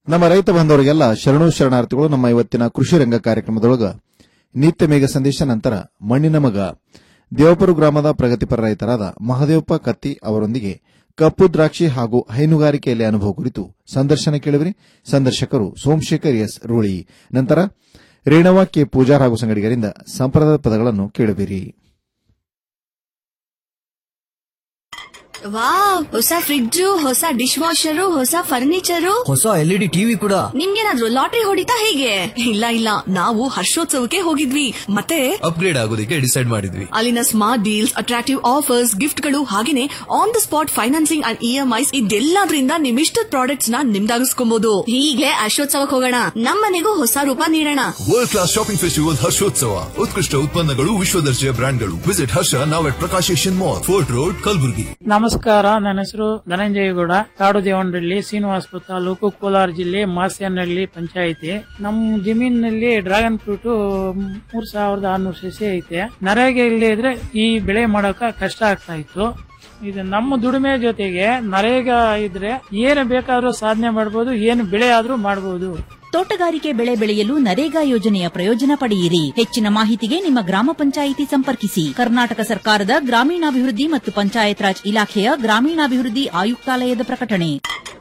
ನಮ್ಮ ರೈತ ಬಾಂಧವರಿಗೆಲ್ಲ ಶರಣು ಶರಣಾರ್ಥಿಗಳು ನಮ್ಮ ಇವತ್ತಿನ ಕೃಷಿ ರಂಗ ಕಾರ್ಯಕ್ರಮದೊಳಗ ನಿತ್ಯ ಮೇಘ ಸಂದೇಶ ನಂತರ ಮಣ್ಣಿನ ಮಗ ದೇವಪುರ ಗ್ರಾಮದ ಪ್ರಗತಿಪರ ರೈತರಾದ ಮಹದೇವಪ್ಪ ಕತ್ತಿ ಅವರೊಂದಿಗೆ ಕಪ್ಪು ದ್ರಾಕ್ಷಿ ಹಾಗೂ ಹೈನುಗಾರಿಕೆಯಲ್ಲಿ ಅನುಭವ ಕುರಿತು ಸಂದರ್ಶನ ಕೇಳಿದ್ರಿ ಸಂದರ್ಶಕರು ಸೋಮಶೇಖರ್ ಎಸ್ ರೂಳಿ ನಂತರ ರೇಣವ ಕೆ ಪೂಜಾರ್ ಹಾಗೂ ಸಂಗಡಿಗರಿಂದ ಸಂಪ್ರದಾಯ ಪದಗಳನ್ನು ಕೇಳುವಿರಿ ವಾವ್ ಹೊಸ ಫ್ರಿಡ್ಜ್ ಹೊಸ ಡಿಶ್ ವಾಷರ್ ಹೊಸ ಫರ್ನಿಚರು ಹೊಸ ಎಲ್ಇಡಿ ಟಿವಿ ಕೂಡ ನಿಮ್ಗೇನಾದ್ರೂ ಲಾಟ್ರಿ ಹೊಡಿತಾ ಹೇಗೆ ಇಲ್ಲ ಇಲ್ಲ ನಾವು ಹರ್ಷೋತ್ಸವಕ್ಕೆ ಹೋಗಿದ್ವಿ ಮತ್ತೆ ಅಪ್ಗ್ರೇಡ್ ಆಗೋದಕ್ಕೆ ಡಿಸೈಡ್ ಮಾಡಿದ್ವಿ ಅಲ್ಲಿನ ಸ್ಮಾರ್ಟ್ ಡೀಲ್ಸ್ ಅಟ್ರಾಕ್ಟಿವ್ ಆಫರ್ಸ್ ಗಿಫ್ಟ್ಗಳು ಹಾಗೇನೆ on the spot financing and EMIs ಇದೆಲ್ಲದ್ರಿಂದ ನಿಮ್ಮಿಷ್ಟದ ಪ್ರಾಡಕ್ಟ್ಸ್ ನ ನಿಮ್ದಾಗಿಸ್ಕೊಬಹುದು ಈಗ್ಲೇ ಹರ್ಷೋತ್ಸವಕ್ಕೆ ಹೋಗೋಣ ನಮ್ಮನೆಗೂ ಹೊಸ ರೂಪ ನೀಡೋಣ ವರ್ಲ್ಡ್ ಕ್ಲಾಸ್ ಶಾಪಿಂಗ್ ಫೆಸ್ಟಿವಲ್ ಹರ್ಷೋತ್ಸವ ಉತ್ಕೃಷ್ಟ ಉತ್ಪನ್ನಗಳು ವಿಶ್ವದರ್ಜೆಯ ಬ್ರ್ಯಾಂಡ್ಗಳು visit Harsha now at Prakash Asian mall fort road Kalaburagi ನಮಸ್ಕಾರ ನನ್ನ ಹೆಸರು ಧನಂಜಯಗೌಡ ಕಾಡು ದೇವನಹಳ್ಳಿ ಶ್ರೀನಿವಾಸಪುರ ತಾಲೂಕು ಕೋಲಾರ ಜಿಲ್ಲೆ ಮಾಸ್ಯನಹಳ್ಳಿ ಪಂಚಾಯಿತಿ ನಮ್ಮ ಜಮೀನಿನಲ್ಲಿ ಡ್ರ್ಯಾಗನ್ ಫ್ರೂಟ್ ಮೂರ್ ಸಾವಿರದ ಆರ್ನೂರು ಸಸಿ ಐತೆ ನರೇಗೆ ಇಲ್ಲದೆ ಇದ್ರೆ ಈ ಬೆಳೆ ಮಾಡೋಕ ಕಷ್ಟ ಆಗ್ತಾ ಇತ್ತು ಇದು ನಮ್ಮ ದುಡಿಮೆ ಜೊತೆಗೆ ನರೇಗಾ ಇದ್ರೆ ಏನು ಬೇಕಾದ್ರೂ ಸಾಧನೆ ಮಾಡಬಹುದು ಏನು ಬೆಳೆ ಆದ್ರೂ ಮಾಡಬಹುದು ತೋಟಗಾರಿಕೆ ಬೆಳೆ ಬೆಳೆಯಲು ನರೇಗಾ ಯೋಜನೆಯ ಪ್ರಯೋಜನ ಪಡೆಯಿರಿ ಹೆಚ್ಚಿನ ಮಾಹಿತಿಗೆ ನಿಮ್ಮ ಗ್ರಾಮ ಪಂಚಾಯಿತಿ ಸಂಪರ್ಕಿಸಿ ಕರ್ನಾಟಕ ಸರ್ಕಾರದ ಗ್ರಾಮೀಣಾಭಿವೃದ್ಧಿ ಮತ್ತು ಪಂಚಾಯತ್ ರಾಜ್ ಇಲಾಖೆಯ ಗ್ರಾಮೀಣಾಭಿವೃದ್ಧಿ ಆಯುಕ್ತಾಲಯದ ಪ್ರಕಟಣೆ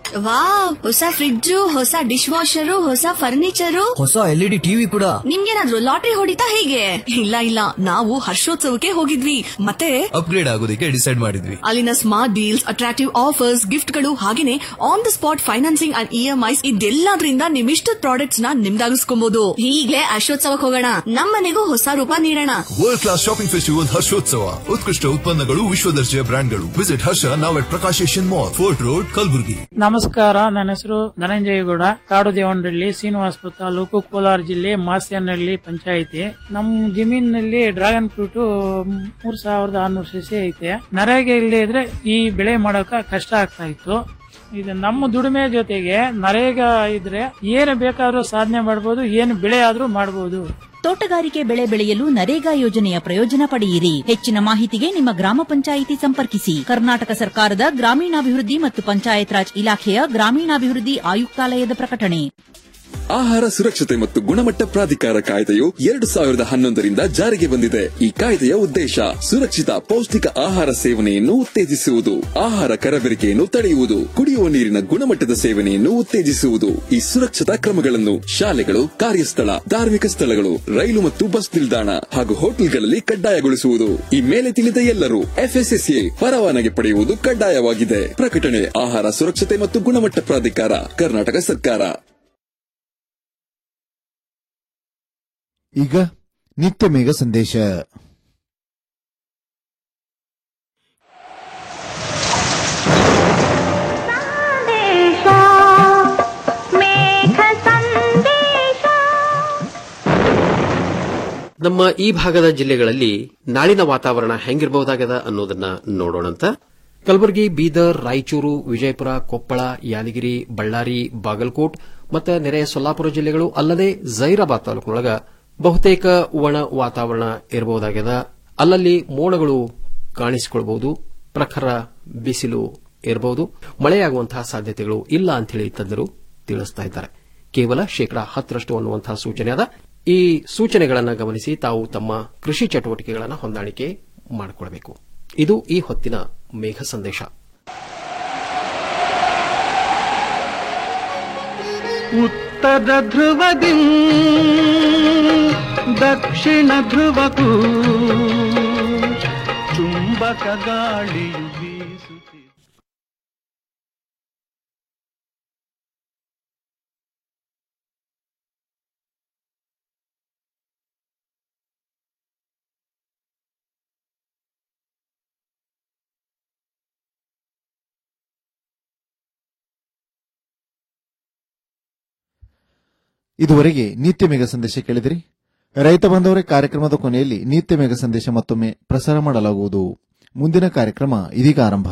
ವಾವ್ ಹೊಸ ಫ್ರಿಡ್ಜ್ ಹೊಸ ಡಿಶ್ ವಾಷರ್ ಹೊಸ ಫರ್ನಿಚರು ಹೊಸ ಎಲ್ಇಡಿ ಟಿವಿ ಕೂಡ ನಿಮ್ಗೇನಾದ್ರೂ ಲಾಟ್ರಿ ಹೊಡಿತಾ ಹೇಗೆ ಇಲ್ಲ ಇಲ್ಲ ನಾವು ಹರ್ಷೋತ್ಸವಕ್ಕೆ ಹೋಗಿದ್ವಿ ಮತ್ತೆ ಅಪ್ಗ್ರೇಡ್ ಆಗೋದಕ್ಕೆ ಡಿಸೈಡ್ ಮಾಡಿದ್ವಿ ಅಲ್ಲಿನ ಸ್ಮಾರ್ಟ್ ಡೀಲ್ಸ್ ಅಟ್ರಾಕ್ಟಿವ್ ಆಫರ್ಸ್ ಗಿಫ್ಟ್ಗಳು ಹಾಗೇನೆ on the spot financing and EMIs ಇದೆಲ್ಲದ್ರಿಂದ ನಿಮ್ಮಿಷ್ಟದ ಪ್ರಾಡಕ್ಟ್ಸ್ ನ ನಿಮ್ದಾಗಿಸ್ಕೊಬಹುದು ಈಗ್ಲೇ ಹರ್ಷೋತ್ಸವಕ್ಕೆ ಹೋಗೋಣ ನಮ್ಮನೆಗೂ ಹೊಸ ರೂಪ ನೀಡೋಣ ವರ್ಲ್ಡ್ ಕ್ಲಾಸ್ ಶಾಪಿಂಗ್ ಫೆಸ್ಟಿವಲ್ ಹರ್ಷೋತ್ಸವ ಉತ್ಕೃಷ್ಟ ಉತ್ಪನ್ನಗಳು ವಿಶ್ವದರ್ಜೆಯ ಬ್ರ್ಯಾಂಡ್ಗಳು visit Harsha now at Prakash Asian mall fort road Kalaburagi ನಮಸ್ಕಾರ ನನ್ನ ಹೆಸರು ಧನಂಜಯಗೌಡ ಕಾಡು ದೇವನಹಳ್ಳಿ ಶ್ರೀನಿವಾಸಪುರ ತಾಲೂಕು ಕೋಲಾರ ಜಿಲ್ಲೆ ಮಾಸ್ಯನಹಳ್ಳಿ ಪಂಚಾಯಿತಿ ನಮ್ಮ ಜಮೀನಿನಲ್ಲಿ ಡ್ರ್ಯಾಗನ್ ಫ್ರೂಟ್ ಮೂರ್ ಸಾವಿರದ ಆರ್ನೂರು ಸಸಿ ಐತೆ ನರೇಗೆ ಇಲ್ಲದೆ ಇದ್ರೆ ಈ ಬೆಳೆ ಮಾಡೋಕ ಕಷ್ಟ ಆಗ್ತಾ ಇತ್ತು ಇದು ನಮ್ಮ ದುಡಿಮೆ ಜೊತೆಗೆ ನರೇಗಾ ಇದ್ರೆ ಏನು ಬೇಕಾದ್ರೂ ಸಾಧನೆ ಮಾಡಬಹುದು ಏನು ಬೆಳೆ ಆದ್ರೂ ಮಾಡಬಹುದು ತೋಟಗಾರಿಕೆ ಬೆಳೆ ಬೆಳೆಯಲು ನರೇಗಾ ಯೋಜನೆಯ ಪ್ರಯೋಜನ ಪಡೆಯಿರಿ ಹೆಚ್ಚಿನ ಮಾಹಿತಿಗೆ ನಿಮ್ಮ ಗ್ರಾಮ ಪಂಚಾಯಿತಿ ಸಂಪರ್ಕಿಸಿ ಕರ್ನಾಟಕ ಸರ್ಕಾರದ ಗ್ರಾಮೀಣಾಭಿವೃದ್ಧಿ ಮತ್ತು ಪಂಚಾಯತ್ ರಾಜ್ ಇಲಾಖೆಯ ಗ್ರಾಮೀಣಾಭಿವೃದ್ಧಿ ಆಯುಕ್ತಾಲಯದ ಪ್ರಕಟಣೆ ಆಹಾರ ಸುರಕ್ಷತೆ ಮತ್ತು ಗುಣಮಟ್ಟ ಪ್ರಾಧಿಕಾರ ಕಾಯ್ದೆಯು ಎರಡು ಸಾವಿರದ ಹನ್ನೊಂದರಿಂದ ಜಾರಿಗೆ ಬಂದಿದೆ ಈ ಕಾಯ್ದೆಯ ಉದ್ದೇಶ ಸುರಕ್ಷಿತ ಪೌಷ್ಟಿಕ ಆಹಾರ ಸೇವನೆಯನ್ನು ಉತ್ತೇಜಿಸುವುದು ಆಹಾರ ಕರಬೇರಿಕೆಯನ್ನು ತಡೆಯುವುದು ಕುಡಿಯುವ ನೀರಿನ ಗುಣಮಟ್ಟದ ಸೇವನೆಯನ್ನು ಉತ್ತೇಜಿಸುವುದು ಈ ಸುರಕ್ಷತಾ ಕ್ರಮಗಳನ್ನು ಶಾಲೆಗಳು ಕಾರ್ಯಸ್ಥಳ ಧಾರ್ಮಿಕ ಸ್ಥಳಗಳು ರೈಲು ಮತ್ತು ಬಸ್ ನಿಲ್ದಾಣ ಹಾಗೂ ಹೋಟೆಲ್ಗಳಲ್ಲಿ ಕಡ್ಡಾಯಗೊಳಿಸುವುದು ಈ ಮೇಲೆ ತಿಳಿದ ಎಲ್ಲರೂ ಎಫ್ಎಸ್ಎಸ್ಎ ಪರವಾನಗಿ ಪಡೆಯುವುದು ಕಡ್ಡಾಯವಾಗಿದೆ ಪ್ರಕಟಣೆ ಆಹಾರ ಸುರಕ್ಷತೆ ಮತ್ತು ಗುಣಮಟ್ಟ ಪ್ರಾಧಿಕಾರ ಕರ್ನಾಟಕ ಸರ್ಕಾರ ಈಗ ನಿತ್ಯ ಮೇಘ ಸಂದೇಶ ನಮ್ಮ ಈ ಭಾಗದ ಜಿಲ್ಲೆಗಳಲ್ಲಿ ನಾಳಿನ ವಾತಾವರಣ ಹೆಂಗಿರಬಹುದಾಗದ ಅನ್ನೋದನ್ನ ನೋಡೋಣಂತ ಕಲಬುರಗಿ ಬೀದರ್ ರಾಯಚೂರು ವಿಜಯಪುರ ಕೊಪ್ಪಳ ಯಾದಗಿರಿ ಬಳ್ಳಾರಿ ಬಾಗಲಕೋಟ್ ಮತ್ತು ನೆರೆಯ ಸೊಲ್ಲಾಪುರ ಜಿಲ್ಲೆಗಳು ಅಲ್ಲದೆ ಜೈರಾಬಾದ್ ತಾಲೂಕಿನೊಳಗ ಬಹುತೇಕ ಒಣ ವಾತಾವರಣ ಇರಬಹುದಾಗ್ಯದ ಅಲ್ಲಲ್ಲಿ ಮೋಡಗಳು ಕಾಣಿಸಿಕೊಳ್ಳಬಹುದು ಪ್ರಖರ ಬಿಸಿಲು ಇರಬಹುದು ಮಳೆಯಾಗುವಂತಹ ಸಾಧ್ಯತೆಗಳು ಇಲ್ಲ ಅಂತೇಳಿ ತಜ್ಞರು ತಿಳಿಸ್ತಾ ಇದ್ದಾರೆ ಕೇವಲ ಶೇಕಡಾ ಹತ್ತರಷ್ಟು ಅನ್ನುವಂತಹ ಸೂಚನೆ ಅದ ಈ ಸೂಚನೆಗಳನ್ನು ಗಮನಿಸಿ ತಾವು ತಮ್ಮ ಕೃಷಿ ಚಟುವಟಿಕೆಗಳನ್ನು ಹೊಂದಾಣಿಕೆ ಮಾಡಿಕೊಳ್ಳಬೇಕು ಇದು ಈ ಹೊತ್ತಿನ ಮೇಘ ಸಂದೇಶ ಉತ್ತರ ಧ್ರುವದಿ ದಕ್ಷಿಣ ಧ್ರುವಕ್ಕೂ ಚುಂಬಕ ಗಾಳಿಯು ಬೀಸುತ್ತಿದೆ ಇದುವರೆಗೆ ನಿತ್ಯ ಮೇಘ ಸಂದೇಶ ಕೇಳಿದಿರಿ ರೈತ ಬಾಂಧವರೇ ಕಾರ್ಯಕ್ರಮದ ಕೊನೆಯಲ್ಲಿ ನಿತ್ಯ ಮೇಘ ಸಂದೇಶ ಮತ್ತೊಮ್ಮೆ ಪ್ರಸಾರ ಮಾಡಲಾಗುವುದು ಮುಂದಿನ ಕಾರ್ಯಕ್ರಮ ಇದೀಗ ಆರಂಭ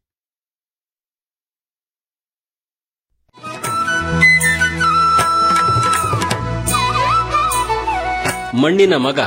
ಮಣ್ಣಿನ ಮಗ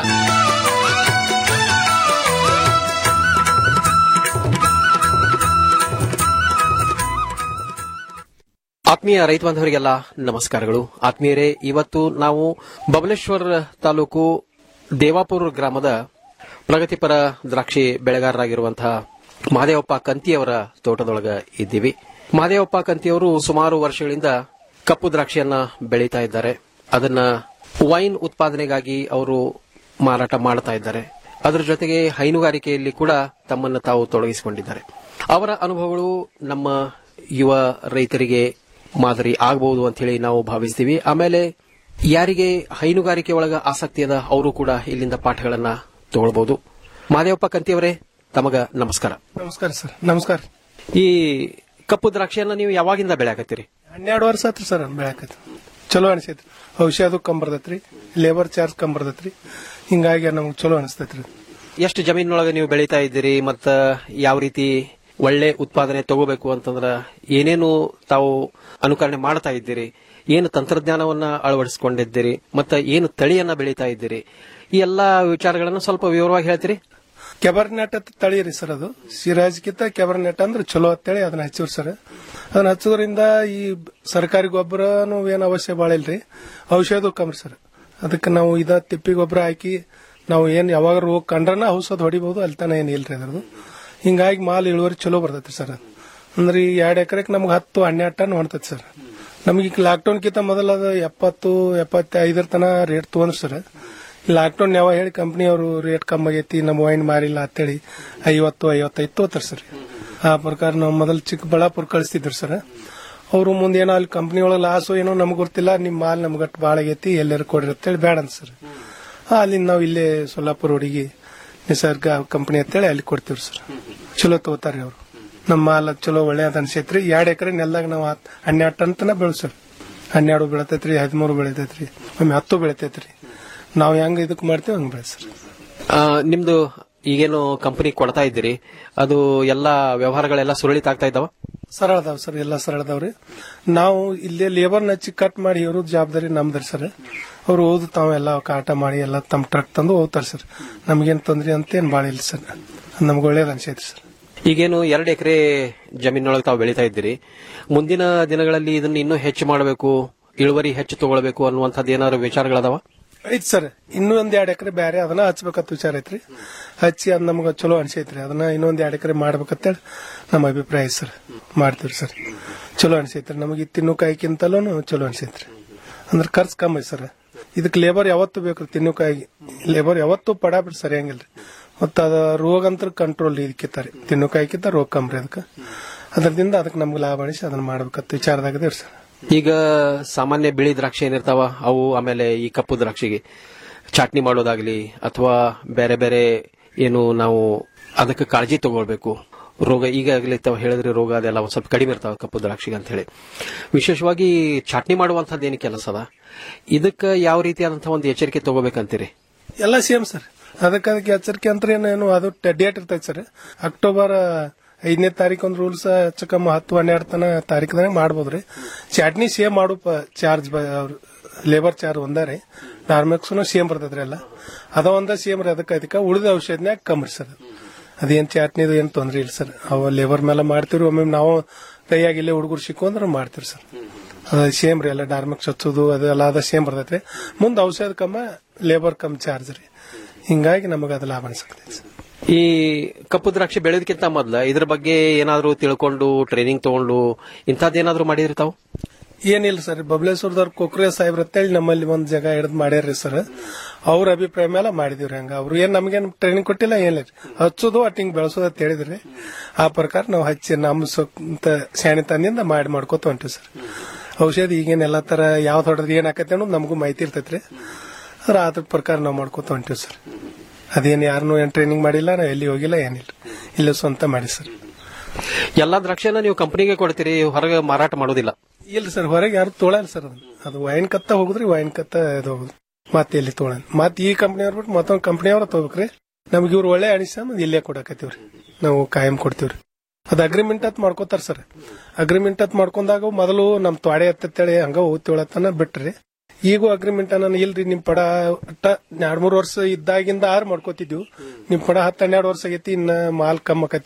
ಆತ್ಮೀಯ ರೈತ ಬಾಂಧವರಿಗೆಲ್ಲ ನಮಸ್ಕಾರಗಳು ಆತ್ಮೀಯರೇ ಇವತ್ತು ನಾವು ಬಬಲೇಶ್ವರ ತಾಲೂಕು ದೇವಾಪುರ ಗ್ರಾಮದ ಪ್ರಗತಿಪರ ದ್ರಾಕ್ಷಿ ಬೆಳೆಗಾರರಾಗಿರುವಂತಹ ಮಹದೇವಪ್ಪ ಕಂತಿಯವರ ತೋಟದೊಳಗ ಇದ್ದೀವಿ ಮಹದೇವಪ್ಪ ಕಂತಿಯವರು ಸುಮಾರು ವರ್ಷಗಳಿಂದ ಕಪ್ಪು ದ್ರಾಕ್ಷಿಯನ್ನ ಬೆಳೀತಾ ಇದ್ದಾರೆ ಅದನ್ನ ವೈನ್ ಉತ್ಪಾದನೆಗಾಗಿ ಅವರು ಮಾರಾಟ ಮಾಡ್ತಾ ಇದ್ದಾರೆ ಅದರ ಜೊತೆಗೆ ಹೈನುಗಾರಿಕೆಯಲ್ಲಿ ಕೂಡ ತಮ್ಮನ್ನು ತಾವು ತೊಡಗಿಸಿಕೊಂಡಿದ್ದಾರೆ ಅವರ ಅನುಭವಗಳು ನಮ್ಮ ಯುವ ರೈತರಿಗೆ ಮಾದರಿ ಆಗಬಹುದು ಅಂತ ಹೇಳಿ ನಾವು ಭಾವಿಸ್ತೀವಿ ಆಮೇಲೆ ಯಾರಿಗೆ ಹೈನುಗಾರಿಕೆ ಒಳಗ ಆಸಕ್ತಿ ಅದ ಅವರು ಕೂಡ ಇಲ್ಲಿಂದ ಪಾಠಗಳನ್ನ ತಗೊಳ್ಬಹುದು ಮಾದೇವಪ್ಪ ಕಂತಿಯವರೇ ತಮಗ ನಮಸ್ಕಾರ ನಮಸ್ಕಾರ ಸರ್ ನಮಸ್ಕಾರ ಈ ಕಪ್ಪು ದ್ರಾಕ್ಷಿಯನ್ನ ನೀವು ಯಾವಾಗಿಂದ ಬೆಳೆಯಾಕತ್ತೀರಿ ಹನ್ನೆರಡು ವರ್ಷ ಆತ್ರಿ ಸರ್ ಬೆಳಕೈತಿ ಚಲೋ ಅನಿಸೈತ್ರಿ ಔಷಧ ಕಮ್ ಬರ್ತೈತ್ರಿ ಲೇಬರ್ ಚಾರ್ಜ್ ಕಮ್ ಬರ್ತೈತ್ರಿ ಹಿಂಗಾಗಿ ನಮ್ಗೆ ಚಲೋ ಅನಿಸ್ತೈತ್ರಿ ಎಷ್ಟು ಜಮೀನೊಳಗೆ ನೀವು ಬೆಳೀತಾ ಇದ್ದೀರಿ ಮತ್ತ ಯಾವ ರೀತಿ ಒಳ್ಳೆ ಉತ್ಪಾದನೆ ತಗೋಬೇಕು ಅಂತಂದ್ರ ಏನೇನು ತಾವು ಅನುಕರಣೆ ಮಾಡ್ತಾ ಇದ್ದೀರಿ ಏನು ತಂತ್ರಜ್ಞಾನವನ್ನ ಅಳವಡಿಸಿಕೊಂಡಿದ್ದೀರಿ ಮತ್ತ ಏನು ತಳಿಯನ್ನ ಬೆಳೀತಾ ಇದ್ದೀರಿ ಈ ಎಲ್ಲಾ ವಿಚಾರಗಳನ್ನು ಸ್ವಲ್ಪ ವಿವರವಾಗಿ ಹೇಳ್ತೀರಿ ಕೆಬರ್ನೆಟ್ ಅಂತ ತಳಿ ರೀ ಸರ್ ಅದು ಸಿರಾಜ್ಗಿಂತ ಕೆಬರ್ನೆಟ್ ಅಂದ್ರೆ ಚಲೋ ಅಂತೇಳಿ ಅದನ್ನ ಹಚ್ಚಿವ್ರಿ ಸರ್ ಅದನ್ನ ಹಚ್ಚೋದ್ರಿಂದ ಈ ಸರ್ಕಾರಿ ಗೊಬ್ಬರನು ಏನು ಅವಶ್ಯ ಭಾಳ ಇಲ್ರಿ ಔಷಧ ಕಮ್ಮಿ ಸರ್ ಅದಕ್ಕೆ ನಾವು ಇದ ತಿಪ್ಪಿ ಗೊಬ್ಬರ ಹಾಕಿ ನಾವು ಏನ್ ಯಾವಾಗ ರೋಗ ಕಂಡ್ರನ ಔಷಧ ಹೊಡಿಬಹುದು ಅಲ್ಲಿ ತನ ಏನ್ ಇಲ್ರಿ ಅದ್ರದ್ದು ಹಿಂಗಾಗಿ ಮಾಲ್ ಇಳುವರಿ ಚಲೋ ಬರ್ತೈತ್ರಿ ಸರ್ ಅಂದ್ರೆ ಈ ಎರಡು ಎಕರೆಗೆ ನಮ್ಗೆ ಹತ್ತು ಹನ್ನೆರಡು ಟನ್ ಹೊಣ್ತೈತಿ ಸರ್ ನಮ್ಗೆ ಈಗ ಲಾಕ್ಡೌನ್ಕಿಂತ ಮೊದಲ ಅದು ಎಪ್ಪತ್ತು ಎಪ್ಪತ್ತೈದರ ತನ ರೇಟ್ ತೊಗೊಂಡ್ರು ಸರ್ ಲಾಕ್ಡೌನ್ ಯಾವ ಹೇಳಿ ಕಂಪ್ನಿ ಅವರು ರೇಟ್ ಕಮ್ಮಿ ಆಗೈತಿ ನಮ್ಮ ವೈನ್ ಮಾರಿಲ್ಲ ಅಂತೇಳಿ ಐವತ್ತು ಐವತ್ತೈದು ತೋತಾರ ಸರ್ ಆ ಪ್ರಕಾರ ನಾವು ಮೊದಲು ಚಿಕ್ಕಬಳ್ಳಾಪುರ ಕಳಿಸ್ತಿದ್ರು ಸರ್ ಅವರು ಮುಂದೆ ಏನೋ ಅಲ್ಲಿ ಕಂಪ್ನಿ ಒಳಗೆ ಲಾಸು ಏನೋ ನಮ್ಗೆ ಗೊತ್ತಿಲ್ಲ ನಿಮ್ಮ ಮಾಲ್ ನಮ್ಗೆ ಅಷ್ಟು ಭಾಳ ಆಗೈತಿ ಎಲ್ಲರೂ ಕೊಡ್ರಿ ಅಂತೇಳಿ ಬೇಡ ಅಂತ ಸರ್ ಅಲ್ಲಿಂದ ನಾವು ಇಲ್ಲೇ ಸೊಲ್ಲಾಪುರ ಹುಡುಗಿ ನಿಸರ್ಗ ಕಂಪನಿ ಅಂತೇಳಿ ಅಲ್ಲಿ ಕೊಡ್ತೀವ್ರಿ ಸರ್ ಚಲೋ ತಗೋತಾರ್ರಿ ಅವರು ನಮ್ಮ ಮಾಲ್ ಚಲೋ ಒಳ್ಳೆಯದ ಅನ್ಸೈತ್ರಿ ಎರಡು ಎಕರೆ ನೆಲ್ದಾಗ ನಾವು ಹತ್- ಹನ್ನೆರಡು ಟನ್ ತನ ಬೆಳೆಸೋರಿ ಹನ್ನೆರಡು ಬೆಳಿತೈತ್ರಿ ಹದಿಮೂರು ಬೆಳಿತೈತ್ರಿ ಒಮ್ಮೆ ಹತ್ತು ಬೆಳಿತೈತ್ರಿ ನಾವು ಹೆಂಗ್ ಇದಕ್ ಮಾಡ್ತೀವಿ ಹಂಗ್ ಬೆಳೆಸ್ರಿ ಆ, ನಿಮ್ದು ಈಗೇನು ಕಂಪನಿ ಕೊಡ್ತಾ ಇದ್ದೀರಿ ಅದು ಎಲ್ಲಾ ವ್ಯವಹಾರಗಳೆಲ್ಲ ಸುರಳಿತಾಗ್ತಾ ಇದ್ದಾವ ಸರಳ ಅದಾವ ಸರ್ ಎಲ್ಲ ಸರಳ ಅದಾವ್ರಿ ನಾವು ಇಲ್ಲೇ ಲೇಬರ್ ಹಚ್ಚಿ ಕಟ್ ಮಾಡಿ ಇವ್ರ ಜವಾಬ್ದಾರಿ ನಮ್ದ್ರಿ ಸರ್ ಅವ್ರು ಓದು ತಾವೆಲ್ಲ ಕಾಟ ಮಾಡಿ ಎಲ್ಲ ತಮ್ಮ ಟ್ರಕ್ ತಂದು ಹೋಗ್ತಾರೆ ಸರ್ ನಮ್ಗೇನ್ ತೊಂದ್ರೆ ಅಂತ ಏನ್ ಬಾಳ ಇಲ್ಲ ಸರ್ ನಮ್ಗೆ ಒಳ್ಳೇದ್ ಅನ್ಸೈತಿ ಸರ್ ಈಗೇನು ಎರಡು ಎಕರೆ ಜಮೀನೊಳಗೆ ತಾವು ಬೆಳೀತಾ ಇದ್ದೀರಿ ಮುಂದಿನ ದಿನಗಳಲ್ಲಿ ಇದನ್ನ ಇನ್ನೂ ಹೆಚ್ಚು ಮಾಡಬೇಕು ಇಳುವರಿ ಹೆಚ್ಚು ತಗೊಳ್ಬೇಕು ಅನ್ನುವಂಥದ್ದು ಏನಾದ್ರು ವಿಚಾರಗಳದಾವ ಐತ್ ಸರ್ ಇನ್ನೂ ಒಂದ್ ಎರಡ್ ಎಕರೆ ಬ್ಯಾರೆ ಅದನ್ನ ಹಚ್ಬೇಕಂತ ವಿಚಾರ ಐತ್ರಿ ಹಚ್ಚಿ ಅದ್ ನಮ್ಗ ಚಲೋ ಅನ್ಸೈತ್ರಿ ಅದನ್ನ ಇನ್ನೊಂದ್ ಎರಡ್ ಎಕರೆ ಮಾಡ್ಬೇಕಂತೇಳಿ ನಮ್ಮ ಅಭಿಪ್ರಾಯ ಐತ್ ಸರ್ ಮಾಡ್ತೀವಿ ಸರ್ ಚಲೋ ಅನ್ಸೈತ್ರಿ ನಮಗೆ ತಿನ್ನು ಕಾಯಿಕ್ಕಿಂತಲೂ ಚಲೋ ಅನ್ಸೈತ್ರಿ ಅಂದ್ರೆ ಖರ್ಚು ಕಮ್ಮಿ ಐತ್ ಸರ್ ಇದಕ್ ಲೇಬರ್ ಯಾವತ್ತು ಬೇಕು ತಿನ್ನು ಕಾಯಿಗೆ ಲೇಬರ್ ಯಾವತ್ತು ಪಡಾಬಿಡ್ ಸರಿಯಂಗಿಲ್ರಿ ಮತ್ತ ಅದ ರೋಗ ಅಂತ ಕಂಟ್ರೋಲ್ ಇದಕ್ಕಿತ್ತ ರೀ ತಿನ್ನು ಕಾಯಿಕ್ಕಿಂತ ರೋಗ ಕಮ್ಮಿ ಅದಕ್ಕೆ ಅದರಿಂದ ಅದಕ್ಕೆ ನಮ್ಗೆ ಲಾಭ ಅನಿಸಿ ಅದನ್ನ ಮಾಡ್ಬೇಕಂತ ವಿಚಾರದಾಗದೇವ್ರಿ ಸರ್ ಈಗ ಸಾಮಾನ್ಯ ಬಿಳಿ ದ್ರಾಕ್ಷಿ ಏನಿರ್ತಾವ ಅವು ಆಮೇಲೆ ಈ ಕಪ್ಪು ದ್ರಾಕ್ಷಿಗೆ ಚಟ್ನಿ ಮಾಡೋದಾಗ್ಲಿ ಅಥವಾ ಬೇರೆ ಬೇರೆ ಏನು ನಾವು ಅದಕ್ಕೆ ಕಾಳಜಿ ತಗೊಳ್ಬೇಕು ರೋಗ ಈಗಾಗಲೇ ತಾವು ಹೇಳಿದ್ರೆ ರೋಗ ಅದೆಲ್ಲ ಒಂದ್ ಸ್ವಲ್ಪ ಕಡಿಮೆ ಇರ್ತಾವ ಕಪ್ಪು ದ್ರಾಕ್ಷಿಗೆ ಅಂತ ಹೇಳಿ ವಿಶೇಷವಾಗಿ ಚಟ್ನಿ ಮಾಡುವಂತದ್ದು ಏನು ಕೆಲಸ ಅದ ಇದಕ್ಕೆ ಯಾವ ರೀತಿಯಾದಂತಹ ಒಂದು ಎಚ್ಚರಿಕೆ ತಗೋಬೇಕಂತೀರಿ ಎಲ್ಲ ಸೇಮ್ ಸರ್ ಅದಕ್ಕೆ ಅದಕ್ಕೆ ಎಚ್ಚರಿಕೆ ಅಂತ ಏನು ಅದು ಡೇಟ್ ಇರ್ತೈತೆ ಸರ್ ಅಕ್ಟೋಬರ್ ಐದನೇ ತಾರೀಕು ಒಂದು ರೂಲ್ಸ್ ಹೆಚ್ಚು ಕಮ್ಮಿ ಹತ್ತು ಹನ್ನೆರಡು ತನ ತಾರೀಕದಾಗ ಮಾಡ್ಬೋದ್ರಿ ಚಟ್ನಿ ಸೇಮ್ ಮಾಡು ಚಾರ್ಜ್ ಅವ್ರು ಲೇಬರ್ ಚಾರ್ಜ್ ಒಂದೇ ರೀ ನಾರ್ಮಕ್ಸ್ನು ಸೇಮ್ ಬರ್ತೈತ್ರಿ ಎಲ್ಲ ಅದ ಒಂದ ಸೇಮ್ ರೀ ಅದಕ್ಕೆ ಅದಕ್ಕೆ ಉಳಿದ ಔಷಧಿನ್ಯಾಗ ಕಮ್ಮಿ ಸರ್ ಅದೇನ್ ಚಟ್ನಿದು ಏನ್ ತೊಂದ್ರೆ ಇಲ್ಲ ಸರ್ ಅವ ಲೇಬರ್ ಮೇಲೆ ಮಾಡ್ತೀವಿ ಒಮ್ಮೆ ನಾವು ಕೈಯಾಗಿ ಇಲ್ಲೇ ಹುಡುಗರು ಸಿಕ್ಕೊಂಡ್ರೆ ಮಾಡ್ತೀವಿ ಸರ್ ಅದ ಸೇಮ್ ರೀ ಎಲ್ಲ ಡಾರ್ಮಕ್ಸ್ ಹಚ್ಚೋದು ಅದೆಲ್ಲ ಅದ ಸೇಮ್ ಬರ್ತೈತ್ರಿ ಮುಂದೆ ಔಷಧ ಕಮ್ಮ ಲೇಬರ್ ಕಮ್ ಚಾರ್ಜ್ ರೀ ಹಿಂಗಾಗಿ ನಮಗೆ ಅದು ಲಾಭ ಅನ್ಸಕ್ತೈತಿ ಸರ್ ಈ ಕಪ್ಪು ದ್ರಾಕ್ಷಿ ಬೆಳೆಯೋದಕ್ಕಿಂತ ಮೊದಲ ಇದ್ರ ಬಗ್ಗೆ ಏನಾದ್ರೂ ತಿಳ್ಕೊಂಡು ಟ್ರೈನಿಂಗ್ ತಗೊಂಡು ಇಂಥದ್ದೇನಾದ್ರೂ ಮಾಡಿದ್ರಿ ತಾವು ಏನಿಲ್ಲ ಸರ್ ಬಬಲೇಶ್ವರದವ್ರ ಕೊಕ್ರೆ ಸಾಹೇಬ್ರ ಅಂತೇಳಿ ನಮ್ಮಲ್ಲಿ ಒಂದ್ ಜಾಗ ಹಿಡಿದು ಮಾಡ್ಯಾರ್ರಿ ಸರ್ ಅವ್ರ ಅಭಿಪ್ರಾಯ ಮೇಲೆ ಮಾಡಿದಿವ್ರಿ ಹಂಗ ಅವ್ರು ಏನ್ ನಮ್ಗೇನ್ ಟ್ರೈನಿಂಗ್ ಕೊಟ್ಟಿಲ್ಲ ಏನಿಲ್ಲ ರೀ ಹಚ್ಚೋದು ಅಟ್ ಹಿಂಗ್ ಬೆಳೆಸೋದು ಅಂತ ಹೇಳಿದ್ರಿ ಆ ಪ್ರಕಾರ ನಾವು ಹಚ್ಚಿ ನಮ್ಮ ಸ್ವಂತ ಶಾಣಿತನದಿಂದ ಮಾಡಿ ಮಾಡ್ಕೋತ ಹೊಂಟಿವಿ ಸರ್ ಔಷಧಿ ಈಗೇನ್ ಎಲ್ಲಾ ತರ ಯಾವ್ದು ಹೊಡೆದ್ರೆ ಏನ್ ಆಕತ್ತೆ ಅನ್ನೋದು ನಮಗೂ ಮಾಹಿತಿ ಇರ್ತೈತ್ರಿ ಅದ್ರ ಅದ್ರ ಪ್ರಕಾರ ನಾವು ಮಾಡ್ಕೋತ ಹೊಂಟಿವಿ ಸರ್ ಅದೇನ್ ಯಾರನ್ನೂ ಏನ್ ಟ್ರೈನಿಂಗ್ ಮಾಡಿಲ್ಲ ನಾವು ಎಲ್ಲಿ ಹೋಗಿಲ್ಲ ಏನಿಲ್ಲ ಇಲ್ಲ ಸ್ವಂತ ಮಾಡಿ ಸರ್ ಎಲ್ಲಾ ದ್ರಾಕ್ಷಿಯನ್ನ ನೀವು ಕಂಪನಿಗೆ ಕೊಡ್ತೀರಿ ಹೊರಗೆ ಮಾರಾಟ ಮಾಡೋದಿಲ್ಲ ಇಲ್ಲ ಸರ್ ಹೊರಗೆ ಯಾರು ತೊಗೊಳಲ್ಲ ಸರ್ ಅದನ್ನ ಅದು ವೈನ್ ಕತ್ತ ಹೋಗುದ್ರಿ ವೈನ್ ಕತ್ತ ಇದು ಹೋಗುದು ಮತ್ತೆ ಎಲ್ಲಿ ತೊಗೊಳಲ್ಲ ಮತ್ತೆ ಈ ಕಂಪ್ನಿಯವ್ರ ಬಿಟ್ಟು ಮತ್ತೊಂದು ಕಂಪ್ನಿಯವ್ರ ತಗೋಬೇಕ್ರಿ ನಮ್ಗೆ ಇವ್ರು ಒಳ್ಳೆ ಅನಿಸ ಇಲ್ಲೇ ಕೊಡಕತ್ತೀವ್ರಿ ನಾವು ಕಾಯಂ ಕೊಡ್ತೀವ್ರಿ ಅದ್ ಅಗ್ರಿಮೆಂಟ್ ಅತ್ ಮಾಡ್ಕೋತಾರ ಸರ್ ಅಗ್ರಿಮೆಂಟ್ ಅತ್ ಮಾಡ್ಕೊಂಡಾಗ ಮೊದಲು ನಮ್ ತ್ವಾಡೆ ಎತ್ತೇಳಿ ಹಂಗ ಓದ್ತಿಳತನ ಬಿಟ್ರಿ ಈಗೂ ಅಗ್ರಿಮೆಂಟ್ ನಾನು ಇಲ್ರಿ ನಿಮ್ ಪಡ ಒಟ್ಟ ಎರಡ್ ಮೂರ್ ವರ್ಷ ಇದ್ದಾಗಿಂದ ಆರ್ ಮಾಡ್ಕೋತಿದ್ವು ನಿಮ್ ಪಡ ಹತ್ತ್ ಹನ್ನೆರಡು ವರ್ಷ ಆಗೈತಿ ಇನ್ನ ಮಾಲ್ ಕಮ್ ಆಕತಿ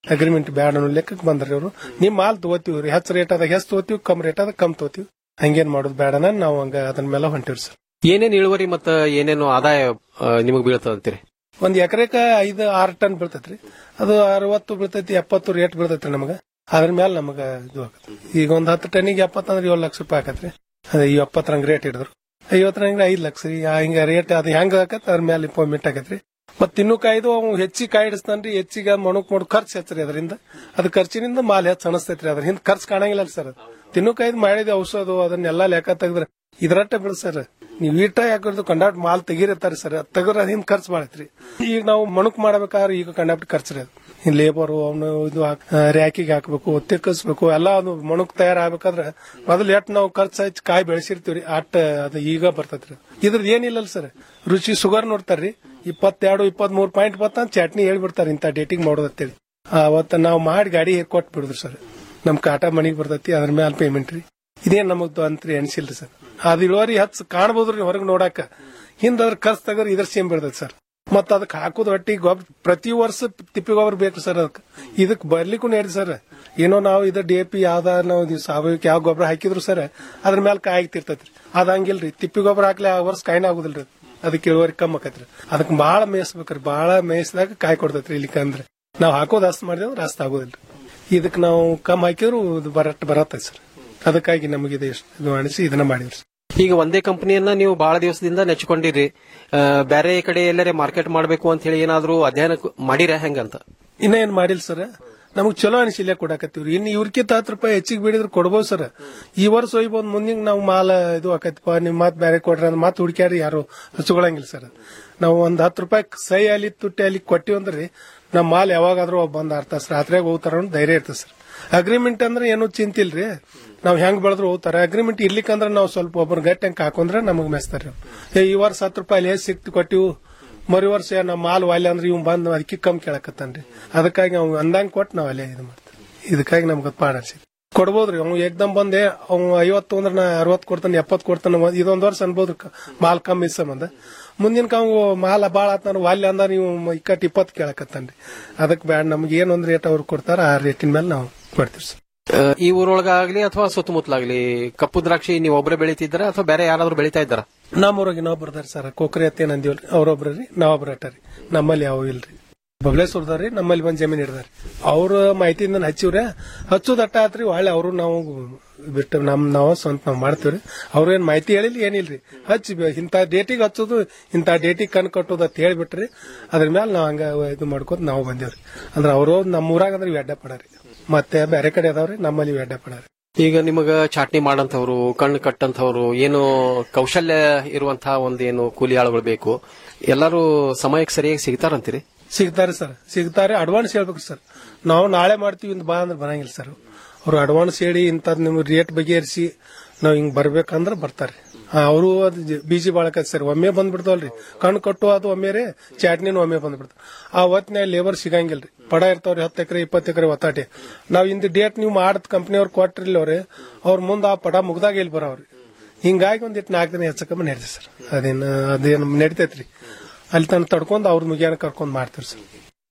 ಅಗ್ರಿಮೆಂಟ್ ಬ್ಯಾಡ ಅನ್ನೋ ಲೆಕ್ಕಕ್ಕೆ ಬಂದ್ರಿ ಅವರು ನಿಮ್ ಮಾಲ್ ತಗೋತೀವಿ ರೀ ಹೆಚ್ಚು ರೇಟ್ ಅದಾಗ ಹೆಚ್ಚು ತಗೋತೀವಿ ಕಮ್ ರೇಟ್ ಅದಾಗ ಕಮ್ ತಗೋತೀವಿ ಹಂಗೇನ್ ಮಾಡೋದು ಬೇಡನ ನಾವು ಹಂಗ ಅದನ್ನ ಮೇಲೆ ಹೊಂಟಿವ್ರಿ ಸರ್ ಏನೇನ್ ಇಳುವರಿ ಮತ್ತ ಏನೇನು ಆದಾಯ ನಿಮಗೆ ಬೀಳ್ತದ ಅಂತೀರಿ ಒಂದ್ ಎಕರೆಕ ಐದು ಆರು ಟನ್ ಬೀಳ್ತೈತ್ರಿ ಅದು ಅರವತ್ತು ಬೀಳ್ತೈತಿ ಎಪ್ಪತ್ತು ರೇಟ್ ಬೀಳ್ತೈತ್ರಿ ನಮಗ ಅದ್ರ ಮೇಲೆ ನಮಗ ಇದು ಆಗತ್ತೆ ಈಗ ಒಂದ್ ಹತ್ತು ಟನ್ನಿಗೆ ಎಪ್ಪತ್ತಂದ್ರೆ ಏಳು ಲಕ್ಷ ರೂಪಾಯಿ ಆಕತ್ರಿ ಅದೇ ಈ ಎಪ್ಪತ್ತರಂಗ್ ರೇಟ್ ಹಿಡಿದ್ರು ಐವತ್ತರಂಗ್ ಐದ್ ಲಕ್ಷ ರೀ ಆ ಹಿಂಗ ರೇಟ್ ಅದು ಹೆಂಗ ಆಕತ್ ಅದ್ರ ಮೇಲೆ ಇಂಪ್ರೂವ್ಮೆಂಟ್ ಆಗತ್ರಿ ಮತ್ ತಿನ್ನು ಕಾಯ್ದು ಅವ್ ಹೆಚ್ಚಿಗೆ ಕಾಯಿ ಹಿಡಿಸ್ತಾನ್ರಿ ಹೆಚ್ಚಿಗೆ ಮಣಕ್ ಮಾಡು ಖರ್ಚು ಹೆಚ್ಚ್ರಿ ಅದರಿಂದ ಅದ್ ಖರ್ಚಿನಿಂದ ಮಾಲ್ ಹೆಚ್ಚು ಅನಸ್ತೈತ್ರಿ ಅದ್ರ ಹಿಂದ್ ಖರ್ಚು ಕಾಣಂಗಿಲ್ಲ ಸರ್ ತಿನ್ನು ಕಾಯ್ದು ಮಾಡಿದ ಔಷಧ ಅದನ್ನೆಲ್ಲ ಲೆಕ್ಕ ತೆಗೆದ್ರೆ ಇದ್ರಟ್ಟ ಬಿಡ ಸರ್ ನೀವ್ ಈಟ ಯಾಕಂದ್ರೆ ಕಂಡಾಕ್ಟ್ ಮಾಲ್ ತೆಗಿರತ್ತಾರೆ ಸರ್ ಅದ್ ತೆಗ್ರ ಅದ್ ಹಿಂದ್ ಖರ್ಚು ಮಾಡೈತ್ರಿ ಈಗ ನಾವು ಮಣಕ್ ಮಾಡ್ಬೇಕಾದ್ರೆ ಈಗ ಕಂಡಾಕ್ಟ್ ಖರ್ಚ್ರಿ ಅದು ಲೇಬರ್ ಅವನು ಇದು ರ್ಯಾಕಿಗೆ ಹಾಕ್ಬೇಕು ತೆಕ್ಕಸ್ಬೇಕು ಎಲ್ಲ ಅದು ಮಣಕ್ ತಯಾರಾಗಬೇಕಾದ್ರೆ ಮೊದಲು ಎಟ್ ನಾವು ಖರ್ಚು ಹಚ್ಚಿ ಕಾಯಿ ಬೆಳೆಸಿರ್ತೀವ್ರಿ ಅಟ್ ಅದು ಈಗ ಬರ್ತೈತ್ರಿ ಇದ್ರದ್ದು ಏನಿಲ್ಲ ಸರ್ ರುಚಿ ಶುಗರ್ ನೋಡ್ತಾರ್ರಿ ಇಪ್ಪತ್ತೆರಡು ಇಪ್ಪತ್ತ್ ಮೂರು ಪಾಯಿಂಟ್ ಬತ್ತ ಚಟ್ನಿ ಹೇಳ್ಬಿಡ್ತಾರೆ ಇಂಥ ಡೇಟಿಂಗ್ ಮಾಡೋದು ಅಂತೇಳಿ ಅವತ್ತ ನಾವು ಮಾಡಿ ಗಾಡಿ ಕೊಟ್ಟು ಬಿಡುದ್ರಿ ಸರ್ ನಮ್ ಕಾಟ ಮನಿಗ್ ಬರ್ತೈತಿ ಅದ್ರ ಮೇಲೆ ಪೇಮೆಂಟ್ ರೀ ಇದೇನ್ ನಮಗ್ ಅಂತ್ರಿ ಅನ್ಸಿಲ್ರಿ ಸರ್ ಅದ್ ಇಳುವರಿ ಹಚ್ಚ ಕಾಣ್ಬೋದ್ರಿ ಹೊರಗೆ ನೋಡಾಕ ಹಿಂದ ಅದ್ರ ಖರ್ಚು ತಗರ್ ಇದ್ರ ಸೇಮ್ ಬೀಳ್ತೈತಿ ಸರ್ ಮತ್ತ ಅದಕ್ಕೆ ಹಾಕೋದ್ ಒಟ್ಟಿ ಗೊಬ್ಬರ ಪ್ರತಿ ವರ್ಷ ತಿಪ್ಪಿ ಗೊಬ್ಬರ ಬೇಕು ಸರ್ ಅದಕ್ಕೆ ಇದಕ್ ಬರ್ಲಿಕ್ಕೂ ಹೇಳಿ ಸರ್ ಏನೋ ನಾವು ಇದು ಡಿ ಪಿ ಯಾವ್ದ ನಾವು ಇದು ಸಾವಯವಿಕ ಯಾವ ಗೊಬ್ಬರ ಹಾಕಿದ್ರು ಸರ್ ಅದ್ರ ಮೇಲೆ ಕಾಯಿ ಆಗ್ತಿರ್ತೈತ್ರಿ ಅದ್ ಹಂಗಿಲ್ರಿ ತಿಪ್ಪಿ ಗೊಬ್ಬರ ಹಾಕ್ಲಿ ಆ ವರ್ಷ ಕಾಯಿನ ಆಗುದಿಲ್ರಿ ಅದು. ಅದಕ್ಕೆ ಇಳುವರಿ ಕಮ್ಮಿ ಆಕತ್ರಿ ಅದಕ್ಕೆ ಬಾಳ ಮೇಯಿಸ್ಬೇಕ್ರಿ ಬಾಳ ಮೇಯಿಸಿದಾಗ ಕಾಯಿ ಕೊಡ್ತೈತ್ರಿ ಇಲ್ಲಿಕ ಅಂದ್ರೆ ನಾವ್ ಹಾಕೋದ್ ಅಷ್ಟ್ ಮಾಡಿದ್ರೆ ಅದ್ರ ಅಷ್ಟ್ ಆಗೋದಿಲ್ರಿ ಇದಕ್ಕೆ ನಾವು ಕಮ್ ಹಾಕಿದ್ರು ಇದು ಬರಟ್ ಬರತ್ತೈತಿ ಸರ್ ಅದಕ್ಕಾಗಿ ನಮಗೆ ಇದು ಇಷ್ಟು ಇದು ಅನಿಸಿ ಇದನ್ನ ಮಾಡಿವ್ರಿ ಈಗ ಒಂದೇ ಕಂಪನಿಯನ್ನ ನೀವು ಬಹಳ ದಿವಸದಿಂದ ನೆಚ್ಕೊಂಡಿರಿ ಆ, ಬೇರೆ ಕಡೆ ಎಲ್ಲರೇ ಮಾರ್ಕೆಟ್ ಮಾಡಬೇಕು ಅಂತ ಹೇಳಿ ಏನಾದ್ರೂ ಅಧ್ಯಯನ ಮಾಡಿರ ಹೆಂಗಂತ ಇನ್ನ ಏನ್ ಮಾಡಿಲ್ಲ ಸರ್ ನಮಗ್ ಚಲೋ ಅನಿಸಿಲ್ಲ ಕೊಡಾಕತ್ತೀವ್ರಿ ಇನ್ನು ಇವ್ರಕ್ಕಿಂತ ಹತ್ತು ರೂಪಾಯಿ ಹೆಚ್ಚಿಗೆ ಬಿಡಿದ್ರೆ ಕೊಡ್ಬೋದು ಸರ್ ಈ ವರ್ಷ ಒಯ್ಬೋದು ಮುಂದಿನ ನಾವು ಮಾಲ ಇದು ಆಕೈತಿಪ್ಪ ನಿಮ್ ಮಾತ್ ಬೇರೆ ಕೊಡ್ರಿ ಅಂದ್ರೆ ಮಾತು ಹುಡುಕ್ಯಾರಿ ಯಾರು ಹಚ್ಕೊಳಂಗಿಲ್ಲ ಸರ್ ನಾವು ಒಂದ್ ಹತ್ತು ರೂಪಾಯಿ ಸೈ ಅಲ್ಲಿ ತುಟ್ಟಿ ಅಲ್ಲಿ ಕೊಟ್ಟಿವಿ ಅಂದ್ರೆ ನಮ್ಮ ಮಾಲ್ ಯಾವಾಗಾದ್ರೂ ಬಂದ್ ಅರ್ಥ ಸರ್ ರಾತ್ರಿಯಾಗ ಹೋಗ್ತಾರ ಅನ್ನೋ ಧೈರ್ಯ ಇರ್ತದೆ ಸರ್ ಅಗ್ರಿಮೆಂಟ್ ಅಂದ್ರೆ ಏನು ಚಿಂತಿಲ್ರಿ ನಾವ್ ಹೆಂಗ್ ಬೆಳೆದ್ರು ಹೋಗ್ತಾರೆ ಅಗ್ರಿಮೆಂಟ್ ಇರ್ಲಿಕ್ಕಂದ್ರೆ ನಾವು ಸ್ವಲ್ಪ ಒಬ್ಬರು ಗಟ್ಟಿ ಹಂಗ್ ಹಾಕೊಂಡ್ರೆ ನಮಗ್ ಮೆಸ್ತಾರೆ ಏ ಈ ವರ್ಷ ಹತ್ತು ರೂಪಾಯಿ ಅಲ್ಲಿ ಸಿಕ್ತು ಕೊಟ್ಟಿವು ಮರು ವರ್ಷ ನಮ್ಮ ಮಾಲ್ ವಾಲ್ಯ ಅಂದ್ರೆ ಇವ್ ಬಂದ್ ಅದಕ್ಕೆ ಕಮ್ಮಿ ಕೇಳಕತ್ತಾನ್ರಿ ಅದಕ್ಕಾಗಿ ಅವ್ನು ಅಂದಂಗ್ ಕೊಟ್ಟು ನಾವ್ ಅಲ್ಲೇ ಇದು ಮಾಡ್ತೀವಿ ಇದಕ್ಕಾಗಿ ನಮ್ಗೆ ಪಾಡಿಸಿ ಕೊಡ್ಬೋದ್ರಿ ಅವ್ನು ಏಕ್ದಮ್ ಬಂದೆ ಅವ್ನು ಐವತ್ತು ಅಂದ್ರೆ ನಾ ಅರವತ್ತು ಕೊಡ್ತಾನೆ ಎಪ್ಪತ್ತು ಕೊಡ್ತಾನೆ ಒಂದ್- ಇದೊಂದ್ ವರ್ಷ ಅನ್ಬೋದು ಕ- ಮಾಲ್ ಕಮ್ಮಿ ಸಂಬಂಧ ಮುಂದಿನ ಅವ್ ಮಾಲ್ ಬಾಳ ಆತಾನ ವಾಲ್ಯ ಅಂದ ನೀವು ಇಕ್ಕಟ್ ಇಪ್ಪತ್ತು ಕೇಳಕತ್ತಾನ್ರಿ ಅದಕ್ಕೆ ಬ್ಯಾಡ ನಮ್ಗೆ ಏನೊಂದ್ ರೇಟ್ ಅವ್ರು ಕೊಡ್ತಾರ ಆ ರೇಟಿನ ಮೇಲೆ ನಾವು ಕೊಡ್ತೀವಿ ಸರ್ ಆ, ಈ ಊರೊಳಗಾಗ್ಲಿ ಅಥವಾ ಸುತ್ತಮುತ್ತಲಾಗ್ಲಿ ಕಪ್ಪು ದ್ರಾಕ್ಷಿ ನೀವು ಒಬ್ಬರೇ ಬೆಳಿತಿದ್ದೀರಾ ಅಥವಾ ಬೇರೆ ಯಾರಾದ್ರೂ ಬೆಳಿತಾ ಇದ್ದಾರಾ ನಮ್ಮೂರಾಗ ಇನ್ನೊಬ್ರು ಬರ್ದಾರ ಸರ್ ಕೊಕ್ರಿ ಅತ್ತೇನ್ ಅಂದಿವಲ್ರಿ ಅವ್ರೊಬ್ರ ರೀ ನಾವೊಬ್ರ ಅಟ್ಟಾರಿ ನಮ್ಮಲ್ಲಿ ಯಾವ ಇಲ್ರಿ ಬಬಲೇಶ್ವರದಾರಿ ನಮ್ಮಲ್ಲಿ ಒಂದ್ ಜಮೀನ್ ಹಿಡ್ದಾರಿ ಅವ್ರ ಮಾಹಿತಿಯಿಂದ ಹಚ್ಚಿವ್ರೆ ಹಚ್ಚೋದ್ ಅಟ್ಟ ಆತ್ರಿ ಒಳ್ಳೆ ಅವರು ನಾವು ಬಿಟ್ಟು ನಮ್ ನಾವು ಸ್ವಂತ ನಾವ್ ಮಾಡ್ತೀವ್ರಿ ಅವ್ರೇನ್ ಮಾಹಿತಿ ಹೇಳಿಲ್ಲ ಏನಿಲ್ರಿ ಹಚ್ಚಿ ಬ- ಇಂಥ ಡೇಟಿಗೆ ಹಚ್ಚೋದು ಇಂಥ ಡೇಟಿಗೆ ಕಣ್ ಕಟ್ಟೋದು ಅಂತ ಹೇಳ್ಬಿಟ್ರಿ ಅದ್ರ ಮೇಲೆ ನಾವ್ ಹಂಗ ಇದು ಮಾಡ್ಕೋತ ನಾವು ಬಂದೇವ್ರಿ ಅಂದ್ರೆ ಅವರು ನಮ್ಮ ಊರಾಗ ಅಂದ್ರೆ ಇವ್ ಅಡ್ಡ ಪಡಾರಿ ಮತ್ತೆ ಬೇರೆ ಕಡೆ ಅದಾವ್ರಿ ನಮ್ಮಲ್ಲಿ ಇವ್ ಅಡ್ಡ ಪಡಾರಿ ಈಗ ನಿಮಗ ಚಾಟ್ನಿ ಮಾಡಂತವ್ರು ಕಣ್ಣು ಕಟ್ಟಂತವ್ರು ಏನು ಕೌಶಲ್ಯ ಇರುವಂತಹ ಒಂದೇನು ಕೂಲಿ ಆಳುಗಳು ಬೇಕು ಎಲ್ಲರೂ ಸಮಯಕ್ಕೆ ಸರಿಯಾಗಿ ಸಿಗ್ತಾರಂತೀರಿ ಸಿಗ್ತಾರೆ ಸರ್ ಸಿಗ್ತಾರೆ ಅಡ್ವಾನ್ಸ್ ಹೇಳ್ಬೇಕು ಸರ್ ನಾವು ನಾಳೆ ಮಾಡ್ತೀವಿ ಇಂದ ಬಾ ಅಂದ್ರೆ ಬರಂಗಿಲ್ಲ ಸರ್ ಅವ್ರು ಅಡ್ವಾನ್ಸ್ ಹೇಳಿ ಇಂಥದ್ ನಿಮ್ಗೆ ರೇಟ್ ಬಗೆಹರಿಸಿ ನಾವ್ ಹಿಂಗ್ ಬರ್ಬೇಕಂದ್ರೆ ಬರ್ತಾರೆ ಅವರು ಅದು ಜ- ಬೀಜಿ ಬಾಳಕತ್ ಸರ್ ಒಮ್ಮೆ ಬಂದ್ಬಿಡ್ತಾವಲ್ರಿ ಕಣ್ಣು ಕಟ್ಟು ಅದು ಒಮ್ಮೆ ರೀ ಚಾಟ್ನಿನೂ ಒಮ್ಮೆ ಬಂದ್ಬಿಡ್ತಾವ ಆ ಹೊತ್ತಿನಾಗ ಲೇಬರ್ ಸಿಗಂಗಿಲ್ರಿ ಪಡ ಇರ್ತಾವ್ರಿ ಹತ್ತು ಎಕರೆ ಇಪ್ಪತ್ತು ಎಕರೆ ಒತ್ತಾಟೆ ನಾವ್ ಇಂದ ಡೇಟ್ ನೀವು ಮಾಡದ್ ಕಂಪ್ನಿಯವ್ರು ಕೊಟ್ರಿಲ್ಲ ಅವ್ರಿ ಅವ್ರ ಮುಂದೆ ಆ ಪಡ ಮುಗ್ದಾಗ ಇಲ್ಲಿ ಬರೋವ್ರಿ ಹಿಂಗಾಗಿ ಒಂದಿಟ್ಟು ನಾಲ್ಕು ದಿನ ಹೆಚ್ಚಕಮ್ಮ ನಡೀತದೆ ಸರ್ ಅದೇನು ಅದೇನು ನಡಿತೈತ್ರಿ ಅಲ್ಲಿ ತನಕ ತಡ್ಕೊಂಡು ಅವ್ರ ಮುಗಿಯಾನ ಕರ್ಕೊಂಡ್ ಮಾಡ್ತೀವಿ ಸರ್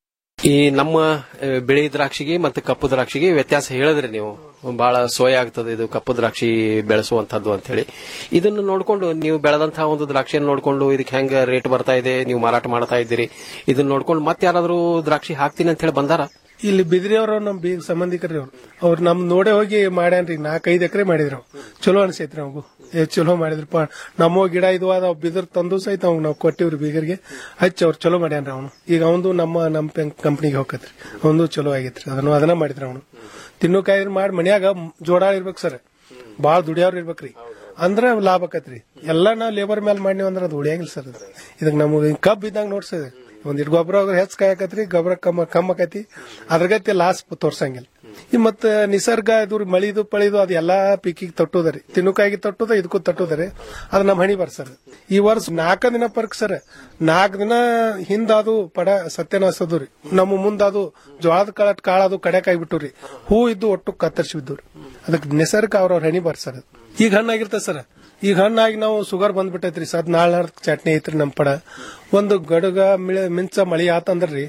ಈ ನಮ್ಮ ಆ, ಬಿಳಿ ದ್ರಾಕ್ಷಿಗೆ ಮತ್ತು ಕಪ್ಪು ದ್ರಾಕ್ಷಿಗೆ ವ್ಯತ್ಯಾಸ ಹೇಳಿದ್ರಿ ನೀವು ಬಹಳ ಸೋಯ ಆಗ್ತದೆ ಇದು ಕಪ್ಪು ದ್ರಾಕ್ಷಿ ಬೆಳೆಸುವಂತದ್ದು ಅಂತ ಹೇಳಿ ಇದನ್ನು ನೋಡ್ಕೊಂಡು ನೀವು ಬೆಳೆದಂತಹ ಒಂದು ದ್ರಾಕ್ಷಿಯನ್ನು ನೋಡ್ಕೊಂಡು ಇದಕ್ಕೆ ಹೆಂಗ ರೇಟ್ ಬರ್ತಾ ಇದೆ ನೀವು ಮಾರಾಟ ಮಾಡ್ತಾ ಇದ್ದೀರಿ ಇದನ್ನ ನೋಡ್ಕೊಂಡು ಮತ್ತೆ ಯಾರಾದ್ರೂ ದ್ರಾಕ್ಷಿ ಹಾಕ್ತೀನಿ ಅಂತ ಹೇಳಿ ಬಂದಾರ ಇಲ್ಲಿ ಬಿದ್ರಿ ಅವರು ನಮ್ ಬೀಗ ಸಂಬಂಧಿಕರಿ ಅವ್ರು ಅವ್ರು ನಮ್ ನೋಡೇ ಹೋಗಿ ಮಾಡ್ಯಾನ್ರಿ ನಾಲ್ಕೈದು ಎಕರೆ ಮಾಡಿದ್ರು ಚಲೋ ಅನ್ಸೈತ್ರಿ ಅವಂಗು ಏ ಚಲೋ ಮಾಡಿದ್ರಪ್ಪ ನಮ್ಮ ಗಿಡ ಇದು ಅದ ಬಿದ್ರ ತಂದು ಸಹಿತ ಅವ್ನು ನಾವು ಕೊಟ್ಟಿವ್ರಿ ಬೀಗರಿಗೆ ಹಚ್ಚಿ ಅವ್ರು ಚಲೋ ಮಾಡ್ಯಾನ್ರಿ ಅವನು ಈಗ ಅವಂದು ನಮ್ಮ ನಮ್ ಕಂಪ್ನಿಗೆ ಹೋಗತ್ರಿ ಅವಂದು ಚಲೋ ಆಗೈತ್ರಿ ಅದನ್ನು ಅದನ್ನ ಮಾಡಿದ್ರಿ ಅವನು ತಿನ್ನೋಕಾಯ್ದು ಮಾಡಿ ಮನ್ಯಾಗ ಜೋಡ ಇರ್ಬೇಕು ಸರ್ ಬಾಳ ದುಡಿಯೋರ್ ಇರ್ಬೇಕ್ರಿ ಅಂದ್ರ ಲಾಭ ಆಕತ್ರಿ ಎಲ್ಲಾ ನಾವ್ ಲೇಬರ್ ಮೇಲೆ ಮಾಡಿವಿ ಅಂದ್ರ ಅದು ಉಳಿಯಂಗಿಲ್ಲ ಸರ್ ಅದು ಇದಕ್ ನಮಗೆ ಕಬ್ಬ್ ಇದ್ದಂಗ ನೋಡ್ಸದ ಒಂದಿಟ್ ಗೊಬ್ಬರ ಹೆಚ್ಚು ಕಾಯಕತ್ರಿ ಗೊಬ್ಬರ ಕಮ್ಮ ಕಮ್ಮ ಆಕತಿ ಅದ್ರಗತ್ತೆ ಲಾಸ್ ತೋರ್ಸಂಗಿಲ್ಲ ಈ ಮತ್ತ ನಿಸರ್ಗ ಇದು ರೀ ಮಳಿದು ಪಳಿದು ಅದು ಎಲ್ಲಾ ಪೀಕಿಗೆ ತಟ್ಟುದರಿ ತಿನ್ನುಕಾಗಿ ತಟ್ಟುದ ಇದಕ್ಕೂ ತಟ್ಟುದರಿ ಅದು ನಮ್ಮ ಹಣಿ ಬರ್ಸರ್ ಈ ವರ್ಷ ನಾಲ್ಕ ದಿನ ಪರ್ಕ್ ಸರ್ ನಾಲ್ಕು ದಿನ ಹಿಂದ ಅದು ಪಡ ಸತ್ಯನಾಸದು ರೀ ನಮ್ಮ ಮುಂದ ಅದು ಜೋಳದ ಕಾಳ ಕಾಳ ಅದು ಕಡೆಕಾಗಿ ಬಿಟ್ಟು ರೀ ಹೂ ಇದ್ದು ಒಟ್ಟು ಕತ್ತರಿಸಿ ಬಿದ್ದು ರೀ ಅದಕ್ಕೆ ನಿಸರ್ಗ ಅವ್ರವ್ರ ಹಣಿ ಬರ್ಸರ್ ಈಗ ಹಣ್ಣಾಗಿರ್ತದೆ ಸರ್ ಈಗ ಹಣ್ಣಾಗಿ ನಾವು ಶುಗರ್ ಬಂದ್ಬಿಟ್ಟೈತ್ರಿ ಸದ್ ನಾಳೆ ಚಟ್ನಿ ಐತ್ರಿ ನಮ್ ಪಡ ಒಂದು ಗಡುಗ ಮಿಳ ಮಿಂಚ ಮಳಿ ಆತಂದ್ರಿ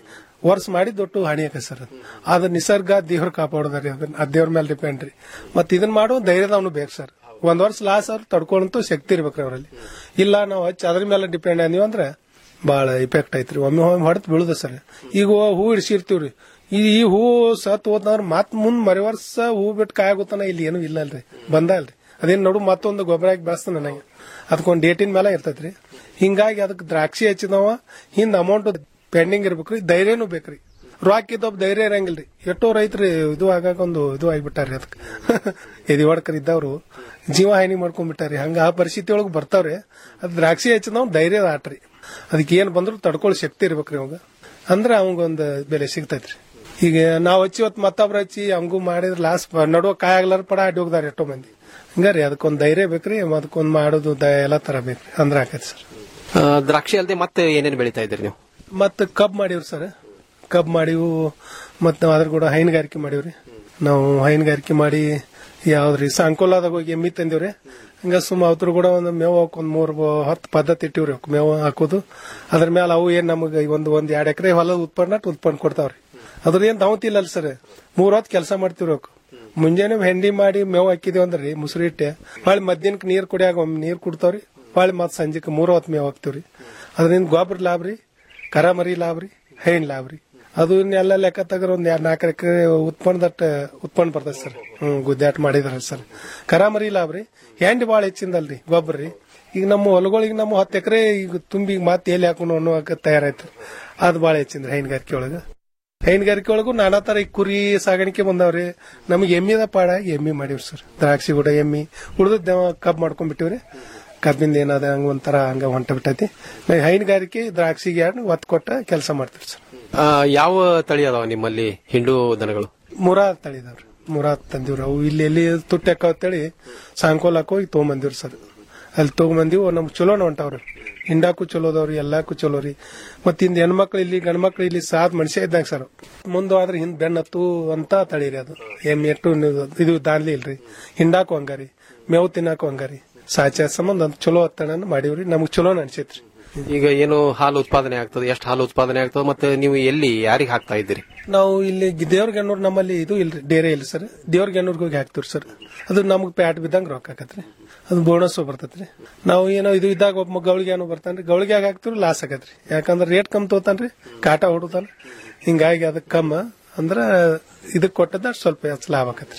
ವರ್ಷ ಮಾಡಿದ್ ಒಟ್ಟು ಹಾನಿ ಆಕೈತೆ ಸರ್ ಅದು ಅದು ನಿಸರ್ಗ ದೇವ್ರ ಕಾಪಾಡೋದ್ರಿ ಅದನ್ನ ಅದ್ ದೇವ್ರ ಮೇಲೆ ಡಿಪೆಂಡ್ ರೀ ಮತ್ ಇದನ್ನ ಮಾಡೋ ಧೈರ್ಯದವನು ಬೇಕು ಸರ್ ಒಂದ್ ವರ್ಷ ಲಾಸ್ ಅವ್ರು ತಡ್ಕೊಳ್ಳಂತೂ ಶಕ್ತಿ ಇರ್ಬೇಕ್ರಿ ಅವರಲ್ಲಿ ಇಲ್ಲ ನಾವು ಹಚ್ಚಿ ಅದ್ರ ಮೇಲೆ ಡಿಪೆಂಡ್ ಆದೀವಿ ಅಂದ್ರೆ ಬಹಳ ಇಫೆಕ್ಟ್ ಐತ್ರಿ ಒಮ್ಮೆ ಒಮ್ಮೆ ಹೊಡೆದ್ ಬೀಳುದ ಸರ್ ಈಗ ಹೂ ಇಡ್ಸಿರ್ತೀವ್ರಿ ಈ ಈ ಹೂ ಸತ್ ಹೋದ್ನವ್ರ ಮತ್ ಮುಂದ್ ಮರಿ ವರ್ಷ ಹೂ ಬಿಟ್ಟು ಕಾಯಾಗುತ್ತಾನ ಇಲ್ಲಿ ಏನು ಇಲ್ಲ ಅಲ್ರಿ ಬಂದ ಅಲ್ರಿ ಅದೇನ್ ನೋಡು ಮತ್ತೊಂದು ಗೊಬ್ಬರ ಹಾಕಿ ಬೆಳೆಸ್ತಾನ ನನಗೆ ಅದಕ್ಕೊಂದು ಡೇಟಿನ ಮೇಲೆ ಇರ್ತೈತ್ರಿ ಹಿಂಗಾಗಿ ಅದಕ್ಕೆ ದ್ರಾಕ್ಷಿ ಹಚ್ಚಿದವ ಹಿಂದ್ ಅಮೌಂಟ್ ಪೆಂಡಿಂಗ್ ಇರ್ಬೇಕ್ರಿ ಧೈರ್ಯನೂ ಬೇಕ್ರಿ ರೊಕ್ಕ ಇದ್ದೊಬ್ಬ ಧೈರ್ಯ ಇರಂಗಿಲ್ರಿ ಎಷ್ಟೋ ರೈತರು ಇದು ಆಗಾಕ ಒಂದು ಇದು ಆಗಿಬಿಟ್ಟಾರಿ ಅದಕ್ಕೆ ಎದಿ ಹೊಡ್ಕರ್ ಇದ್ದವ್ರು ಜೀವ ಹಾನಿ ಮಾಡ್ಕೊಂಡ್ಬಿಟ್ಟಾರಿ ಹಂಗ ಆ ಪರಿಸ್ಥಿತಿ ಒಳಗೆ ಬರ್ತಾವ್ರಿ ಅದ್ ದ್ರಾಕ್ಷಿ ಹಚ್ಚಿದವ್ ಧೈರ್ಯದ ಆಟ್ರಿ ಅದಕ್ಕೆ ಏನ್ ಬಂದ್ರು ತಡ್ಕೊಳ್ಳೋ ಶಕ್ತಿ ಇರ್ಬೇಕ್ರಿ ಅವಾಗ ಅಂದ್ರೆ ಅವಂಗೊಂದು ಬೆಲೆ ಸಿಗ್ತೈತ್ರಿ ಈಗ ನಾವ್ ಹಚ್ಚಿ ಹೊತ್ತು ಮತ್ತೊಬ್ರು ಹಚ್ಚಿ ಹಂಗೂ ಮಾಡಿದ್ರೆ ಲಾಸ್ ನಡುವ ಕಾಯಿ ಆಗ್ಲಾರ ಪಡ ಅಡ್ಡಿ ಹೋಗ್ದಾರ ಎಷ್ಟೋ ಮಂದಿ ಹಂಗಾರಿ ಅದಕ್ಕೊಂದ್ ಧೈರ್ಯ ಬೇಕ್ರಿ ಅದಕ್ಕೊಂದ್ ಮಾಡೋದು ದ- ಎಲ್ಲಾ ತರ ಬೇಕ್ರಿ ಅಂದ್ರೆ ಆಕೈತಿ ಸರ್ ಆ, ದ್ರಾಕ್ಷಿ ಅಲ್ಲದೆ ಮತ್ತೆ ಏನೇನು ಬೆಳೀತಾ ಇದ್ದೀರಿ ನೀವು ಮತ್ತ ಕಬ್ ಮಾಡಿವ್ರಿ ಸರ್ ಕಬ್ ಮಾಡಿವು ಮತ್ ನಾವ್ ಅದ್ರ ಕೂಡ ಹೈನುಗಾರಿಕೆ ಮಾಡಿವ್ರಿ ನಾವು ಹೈನುಗಾರಿಕೆ ಮಾಡಿ ಯಾವ್ದ್ರಿ ಸಂಕೋಲಾದಾಗ ಹೋಗಿ ಎಮ್ಮಿ ತಂದಿವ್ರಿ ಹಂಗ ಸುಮ್ಮ ಅವ್ರ ಕೂಡ ಒಂದು ಮೇವು ಹಾಕ್ ಒಂದ್ ಮೂರ್ ಬ- ಹತ್ತು ಪದ್ಧತಿ ಇಟ್ಟಿವ್ರಿ ಅವಕ್ ಮೇವು ಹಾಕೋದು ಅದ್ರ ಮೇಲೆ ಅವು ಏನ್ ನಮಗ ಒಂದು ಒಂದ್ ಎರಡ್ ಎಕರೆ ಹೊಲದ ಉತ್ಪನ್ನ ಉತ್ಪನ್ನ ಕೊಡ್ತಾವ್ರಿ ಅದ್ರ ಏನ್ ದಾವತಿಲ್ಲ ಸರ್ ಮೂರ್ ಹೊತ್ತು ಕೆಲಸ ಮಾಡ್ತಿವ್ರಿ ಅವಕ್ ಮುಂಜಾನೆ ಹೆಂಡಿ ಮಾಡಿ ಮೇವು ಹಾಕಿದೇವ್ ಅಂದ್ರಿ ಮುಸುರಿ ಇಟ್ಟೆ ಹೊಳ್ಳಿ ಮಧ್ಯಾಹ್ನಕ್ ನೀರ್ ಕುಡಿಯಾಗ ಒಮ್ಮೆ ನೀರ್ ಕುಡ್ತಾವ್ರಿ ಹೊಳ್ಳಿ ಮತ್ ಸಂಜೆಕ್ ಮೂರ್ ಹೊತ್ತು ಮೇವು ಹಾಕ್ತಿವ್ರಿ ಅದರಿಂದ ಗೊಬ್ಬರ ಲಾಭ ರೀ ಕರ ಮರಿ ಲಾಭ ರೀ ಹೈನ್ ಲಾಭ ರೀ ಅದು ಎಲ್ಲ ಲೆಕ್ಕ ತಗರ ಒಂದ್ ಎರಡ್ ನಾಲ್ಕು ಎಕರೆ ಉತ್ಪನ್ನದಟ್ಟ ಉತ್ಪನ್ನ ಬರ್ತದೆ ಸರ್ ಹ್ಮ್ ಗುದ್ದಾಟ ಮಾಡಿದಾರ ಸರ್ ಕರ ಮರಿ ಲಾಭ ರೀ ಹೆಂಡಿ ಬಾಳ ಹೆಚ್ಚಿಂದಲ್ರಿ ಗೊಬ್ಬರ ರೀ ಈಗ ನಮ್ಮ ಹೊಲಗಳಿಗೆ ನಮ್ಮ ಹತ್ತು ಎಕರೆ ಈಗ ತುಂಬಿ ಈಗ ಮತ್ತೆ ಎಲ್ಲಿ ಹಾಕೊಂಡು ಅನ್ನೋ ತಯಾರಾಯ್ತು ಅದು ಬಾಳ ಹೆಚ್ಚಿಂದ್ರಿ ಹೈನುಗಾರಿಕೆ ಒಳಗ ಹೈನುಗಾರಿಕೆ ಒಳಗೂ ನಾನಾ ತರ ಈ ಕುರಿ ಸಾಗಾಣಿಕೆ ಬಂದವ್ರಿ ನಮಗೆ ಎಮ್ಮಿದ ಪಾಡ ಎಮ್ಮಿ ಮಾಡಿವ್ರಿ ಸರ್ ದ್ರಾಕ್ಷಿ ಕೂಡ ಎಮ್ಮಿ ಉಳಿದ ಕಬ್ ಮಾಡ್ಕೊಂಡ್ಬಿಟ್ಟಿವ್ರಿ ಕಬ್ಬಿಂದ ಏನಾದ ಹಂಗ ಒಂಥರ ಹಂಗ ಹೊಂಟ ಬಿಟ್ಟೈತಿ ನಾವು ಹೈನುಗಾರಿಕೆ ದ್ರಾಕ್ಷಿಗೆ ಎರಡು ಒತ್ತು ಕೊಟ್ಟ ಕೆಲಸ ಮಾಡ್ತೀವಿ ಸರ್ ಆ, ಯಾವ ತಳಿ ಅದಾವ ನಿಮ್ಮಲ್ಲಿ ಹಿಂಡು ದನಗಳು ಮುರಾ ತಳಿದವ್ರಿ ಮುರಾ ತಂದಿವ್ರಿ ಅವು ಇಲ್ಲಿ ಎಲ್ಲಿ ತುಟ್ಟಿ ಅಂತೇಳಿ ಸಾಯಂಕಾಲಕ್ಕೆ ಹೋಗಿ ತೊಗೊಂಬಂದಿವ್ರಿ ಸರ್ ಅಲ್ಲಿ ತೊಗೊಂಬಂದಿವು ನಮ್ ಚಲೋನ ಹೊಂಟಾವ್ರಿ ಹಿಂಡಾಕು ಚಲೋ ಅದಾವ್ರಿ ಎಲ್ಲಾಕು ಚಲೋ ರೀ ಮತ್ ಇಂದ ಹೆಣ್ಮಕ್ಳು ಇಲ್ಲಿ ಗಂಡ್ಮಕ್ಳು ಇಲ್ಲಿ ಸಾತ್ ಮನುಷ್ಯ ಇದ್ದಂಗ ಸರ್ ಮುಂದೆ ಆದ್ರೆ ಹಿಂದ್ ಬೆನ್ನತ್ತು ಅಂತ ತಳಿರಿ ಅದು ಎಮ್ಮೆ ಎಟ್ಟು ನೀವು- ಇದು ದಾನ್ಲಿ ಇಲ್ರಿ ಹಿಂಡಾಕು ಹಂಗಾರಿ ಮೇವು ತಿನ್ನಾಕು ಹಂಗಾರಿ ಸಾಚ ಸಂಬಂಧ ಅಂತ ಚಲೋ ಹತ್ತಣ ಮಾಡಿವ್ರಿ ನಮಗ್ ಚಲೋನ ಅನ್ಸೈತ್ರಿ ಈಗ ಏನು ಹಾಲು ಉತ್ಪಾದನೆ ಆಗ್ತದೆ ಎಷ್ಟು ಹಾಲು ಉತ್ಪಾದನೆ ಆಗ್ತದೆ ಮತ್ತೆ ನೀವು ಎಲ್ಲಿ ಯಾರಿಗೆ ಹಾಕ್ತಾ ಇದ್ದೀರಿ ನಾವು ಇಲ್ಲಿ ದೇವ್ರಗಣ್ಣೂರ್ ನಮ್ಮಲ್ಲಿ ಇದು ಇಲ್ರಿ ಡೇರೆ ಇಲ್ಲ ಸರ್ ದೇವ್ರಗಣ್ಣೂರ್ಗೆ ಹೋಗಿ ಹಾಕ್ತಿವ್ರಿ ಸರ್ ಅದು ನಮಗ್ ಪ್ಯಾಟ್ ಬಿದ್ದಂಗ ರೊಕ್ಕ ಆಕತ್ರಿ ಅದು ಬೋನಸ್ ಬರ್ತೈತ್ರಿ ನಾವು ಏನೋ ಇದು ಇದ್ದಾಗ ಒಬ್ಬ ಗೌಳಿಗೆ ಏನೋ ಬರ್ತಾನ್ರಿ ಗೌಳಿಗೆ ಹಾಕ್ತಿವ್ರಿ ಲಾಸ್ ಆಗತ್ರಿ ಯಾಕಂದ್ರೆ ರೇಟ್ ಕಮ್ ತಗೋತಾನ್ರಿ ಕಾಟ ಹೊಡುತ್ತಾನ ಹಿಂಗಾಗಿ ಅದಕ್ಕೆ ಕಮ್ಮ ಅಂದ್ರ ಇದಕ್ ಕೊಟ್ಟದ ಸ್ವಲ್ಪ ಹೆಚ್ಚ್ ಲಾಭ ಆಕತ್ರಿ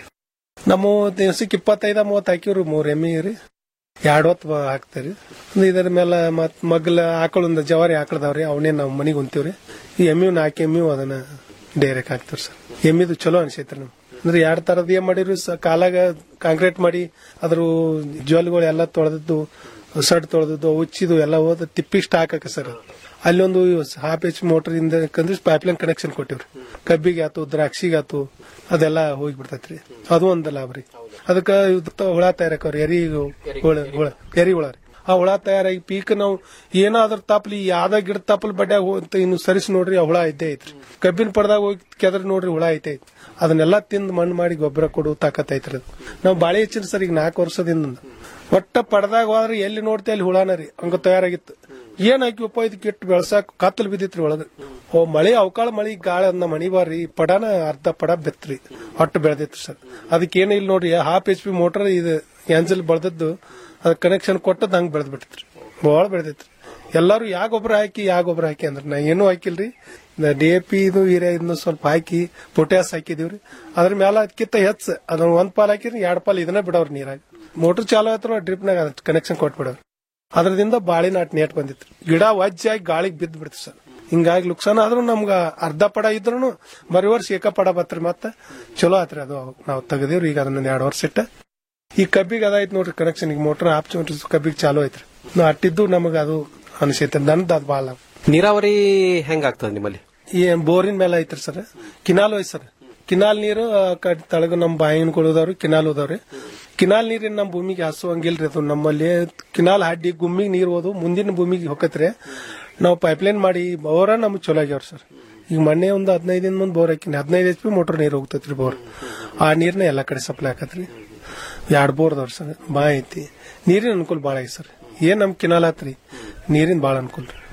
ನಮ್ಮ ದಿವಸಕ್ಕೆ ಇಪ್ಪತ್ತೈದ ಮೂವತ್ತು ಹಾಕಿವ್ರಿ ಮೂರ್ ಎಮ್ಮಿ ರೀ ಎರಡ್ ಹೊತ್ತು ಬ- ಹಾಕ್ತೇರಿ ಇದರ ಮೇಲೆ ಮತ್ ಮಗ್ಲ ಆಕಳೊಂದು ಜವಾರಿ ಆಕಳದವ್ರಿ ಅವನೇ ನಾವು ಮನಿಗ್ ಹೊಂತೀವ್ರಿ ಈ ಎಮ್ಮಿವ್ ನಾಲ್ಕು ಎಮ್ಮಿವ್ ಅದನ್ನ ಡೈರೆಕ್ಟ್ ಹಾಕ್ತಿವ್ರಿ ಸರ್ ಎಮ್ಮಿದು ಚಲೋ ಅನ್ಸೈತ್ರಿ ನಮ್ಗೆ ಅಂದ್ರೆ ಎರಡ್ ತರದ್ ಏನ್ ಮಾಡಿವ್ರಿ ಸ- ಕಾಲಾಗ ಕಾಂಕ್ರೀಟ್ ಮಾಡಿ ಅದ್ರ ಜ್ವಾಲ್ಗಳು ಎಲ್ಲ ತೊಳೆದದ್ದು ಸಡ್ ತೊಳೆದದ್ದು ಉಚ್ಚಿದು ಎಲ್ಲ ಹೋದ ತಿಪ್ಪಿಗೆ ಸ್ಟಾಕ್ ಹಾಕ ಸರ್ ಅಲ್ಲೊಂದು ಹಾಫ್ ಎಚ್ ಮೋಟರ್ ಇಂದ ಕಂದ್ರೆ ಪೈಪ್ಲೈನ್ ಕನೆಕ್ಷನ್ ಕೊಟ್ಟಿವ್ರಿ ಕಬ್ಬಿಗೆ ಆತು ದ್ರಾಕ್ಷಿಗೆ ಆತು ಅದೆಲ್ಲ ಹೋಗಿ ಬಿಡ್ತೈತ್ರಿ ಅದು ಒಂದ್ ಲಾಭ ರೀ ಅದಕ್ಕ ಇದ್ ಹುಳ ತಯಾರಕವ್ರಿ ಎರಿ ಹುಳ ಹುಳ ಎರಿ ಹುಳ ರೀ ಆ ಹುಳ ತಯಾರಾಗಿ ಪೀಕ್ ನಾವು ಏನಾದ್ರ ತಪ್ಪಲಿ ಯಾವ್ದ ಗಿಡ ತಪ್ಪಲ್ ಬಡ್ಯಾಗ ಹೋಗ್ತ ಇನ್ನು ಸರಿಸಿ ನೋಡ್ರಿ ಆ ಹುಳ ಇದ್ದೇ ಐತ್ರಿ ಕಬ್ಬಿನ ಪಡ್ದಾಗ ಹೋಗಿ ಕೆದ್ರ ನೋಡ್ರಿ ಹುಳ ಐತೆ ಅದನ್ನೆಲ್ಲ ತಿಂದು ಮಣ್ಣು ಮಾಡಿ ಗೊಬ್ಬರ ಕೊಡು ತಾಕತ್ ಐತ್ರಿ ಅದು ನಾವು ಬಾಳೆ ಹೆಚ್ಚಿನ ಸರ್ ಈಗ ನಾಲ್ಕು ವರ್ಷದಿಂದ ಒಟ್ಟ ಪಡ್ದಾಗ ಹೋದ್ರೆ ಎಲ್ಲಿ ನೋಡ್ತೆ ಅಲ್ಲಿ ಹುಳನ ರೀ ಹಂಗ ತಯಾರಾಗಿತ್ತು ಏನ್ ಹಾಕಿವಪ್ಪ ಇದಕ್ಕೆ ಇಟ್ಟು ಬೆಳ್ಸಾಕ್ ಕತ್ತಲ್ ಬಿದ್ದಿತ್ರಿ ಒಳಗ ಓ ಮಳೆ ಅವಕಾಳ ಮಳಿ ಗಾಳಿ ಅದನ್ನ ಮಣಿ ಬಾರಿ ಪಡನ ಅರ್ಧ ಪಡ ಬೆತ್ರಿ ಒಟ್ಟು ಬೆಳೆದಿತ್ತು ಸರ್ ಅದಕ್ಕೆ ಏನು ಇಲ್ಲಿ ನೋಡ್ರಿ ಹಾಫ್ ಎಚ್ ಪಿ ಮೋಟರ್ ಇದು ಎಂಜಲ್ ಬೆಳೆದದ್ದು ಅದ್ ಕನೆಕ್ಷನ್ ಕೊಟ್ಟದ್ ಹಂಗ್ ಬೆಳೆದ್ ಬಿಟ್ಟಿತ್ರಿ ಬಹಳ ಬೆಳೆದಿತ್ರಿ ಎಲ್ಲಾರು ಯಾ ಗೊಬ್ಬರ ಹಾಕಿ ಯಾ ಗೊಬ್ಬರ ಹಾಕಿ ಅಂದ್ರೆ ನಾ ಏನೂ ಹಾಕಿಲ್ರಿ ಡಿ ಎ ಪಿ ಇದು ಹಿರಿಯ ಇದನ್ನ ಸ್ವಲ್ಪ ಹಾಕಿ ಪೊಟ್ಯಾಸ್ ಹಾಕಿದೀವ್ರಿ ಅದ್ರ ಮೇಲೆ ಅದಕ್ಕಿಂತ ಹೆಚ್ಚ ಅದನ್ನ ಒಂದ್ ಪಾಲ್ ಹಾಕಿದ್ರೆ ಎರಡ್ ಪಾಲ್ ಇದನ್ನ ಬಿಡವ್ರಿ ನೀರಾಗ ಮೋಟರ್ ಚಾಲು ಆಯ್ತು ಡ್ರಿಪ್ನಾಗ ಕನೆಕ್ಷನ್ ಕೊಟ್ಬಿಡವ್ರಿ ಅದರದಿಂದ ಬಾಳಿ ನಾಟ್ ನೇಟ್ ಬಂದಿತ್ತು ಗಿಡ ವಜ್ಜಾಗಿ ಗಾಳಿಗೆ ಬಿದ್ದು ಬಿಡ್ತು ಸರ್ ಹಿಂಗಾಗಿ ಲುಕ್ಸಾನ ಆದ್ರೂ ನಮ್ಗ ಅರ್ಧ ಪಡ ಇದ್ರು ಬರೀ ವರ್ಷ ಏಕ ಪಡ ಬತ್ರಿ ಮತ್ತ ಚಲೋ ಆತ್ರಿ ಅದು ನಾವು ತೆಗದೇವ್ರಿ ಈಗ ಅದನ್ನ ಎರಡು ವರ್ಷ ಇಟ್ಟ ಈ ಕಬ್ಬಿಗೆ ಅದಾಯ್ತು ನೋಡ್ರಿ ಕನೆಕ್ಷನ್ ಈಗ ಮೋಟರ್ ಆಪ್ ಕಬ್ಬಿಗೆ ಚಾಲು ಐತ್ರಿ ನಾವು ಅಟ್ಟಿದ್ದು ನಮಗ ಅದು ಅನಿಸೈತೆ ನಂದು ಅದು ಬಾಳ ನೀರಾವರಿ ಹೆಂಗಾಗ್ತದೆ ನಿಮ್ಮಲ್ಲಿ ಈ ಬೋರಿನ ಮೇಲೆ ಐತ್ರಿ ಸರ್ ಕಿನಾಲ್ ಐತ್ ಸರ್ ಕಿನಾಲ್ ನೀರು ಆ ಕಡೆ ತಳಗ ನಮ್ಮ ಬಾಯಿನ್ಗಳು ಅದಾವ್ರಿ ಕಿನಾಲ್ ಅದಾವ್ರಿ ಕಿನಾಲ್ ನೀರಿನ ನಮ್ಮ ಭೂಮಿಗೆ ಹಾಸುವಂಗಿಲ್ರಿ ಅದು ನಮ್ಮಲ್ಲಿ ಕಿನಾಲ್ ಹಾಡಿ ಗುಮ್ಮಿಗೆ ನೀರು ಹೋದು ಮುಂದಿನ ಭೂಮಿಗೆ ಹೊಕ್ಕತ್ರಿ ನಾವು ಪೈಪ್ಲೈನ್ ಮಾಡಿ ಬೋರ ನಮ್ಗೆ ಚಲೋ ಆಗ್ಯಾವ್ರಿ ಸರ್ ಈಗ ಮೊನ್ನೆ ಒಂದು ಹದಿನೈದು ದಿನ ಮುಂದೆ ಬೋರ್ ಹಾಕಿನಿ ಹದಿನೈದು ಎಚ್ ಪಿ ಮೋಟರ್ ನೀರು ಹೋಗ್ತೈತ್ರಿ ಬೋರ್ ಆ ನೀರ್ನ ಎಲ್ಲಾ ಕಡೆ ಸಪ್ಲೈ ಆಕತ್ರಿ ಎರಡು ಬೋರ್ ಅದಾವ್ರಿ ಸರ್ ಬಾ ಐತಿ ನೀರಿನ ಅನುಕೂಲ ಭಾಳ ಐತಿ ಸರ್ ಏನ್ ನಮ್ ಕಿನಾಲ್ ಆತ್ರಿ ನೀರಿನ ಭಾಳ ಅನುಕೂಲ ರೀ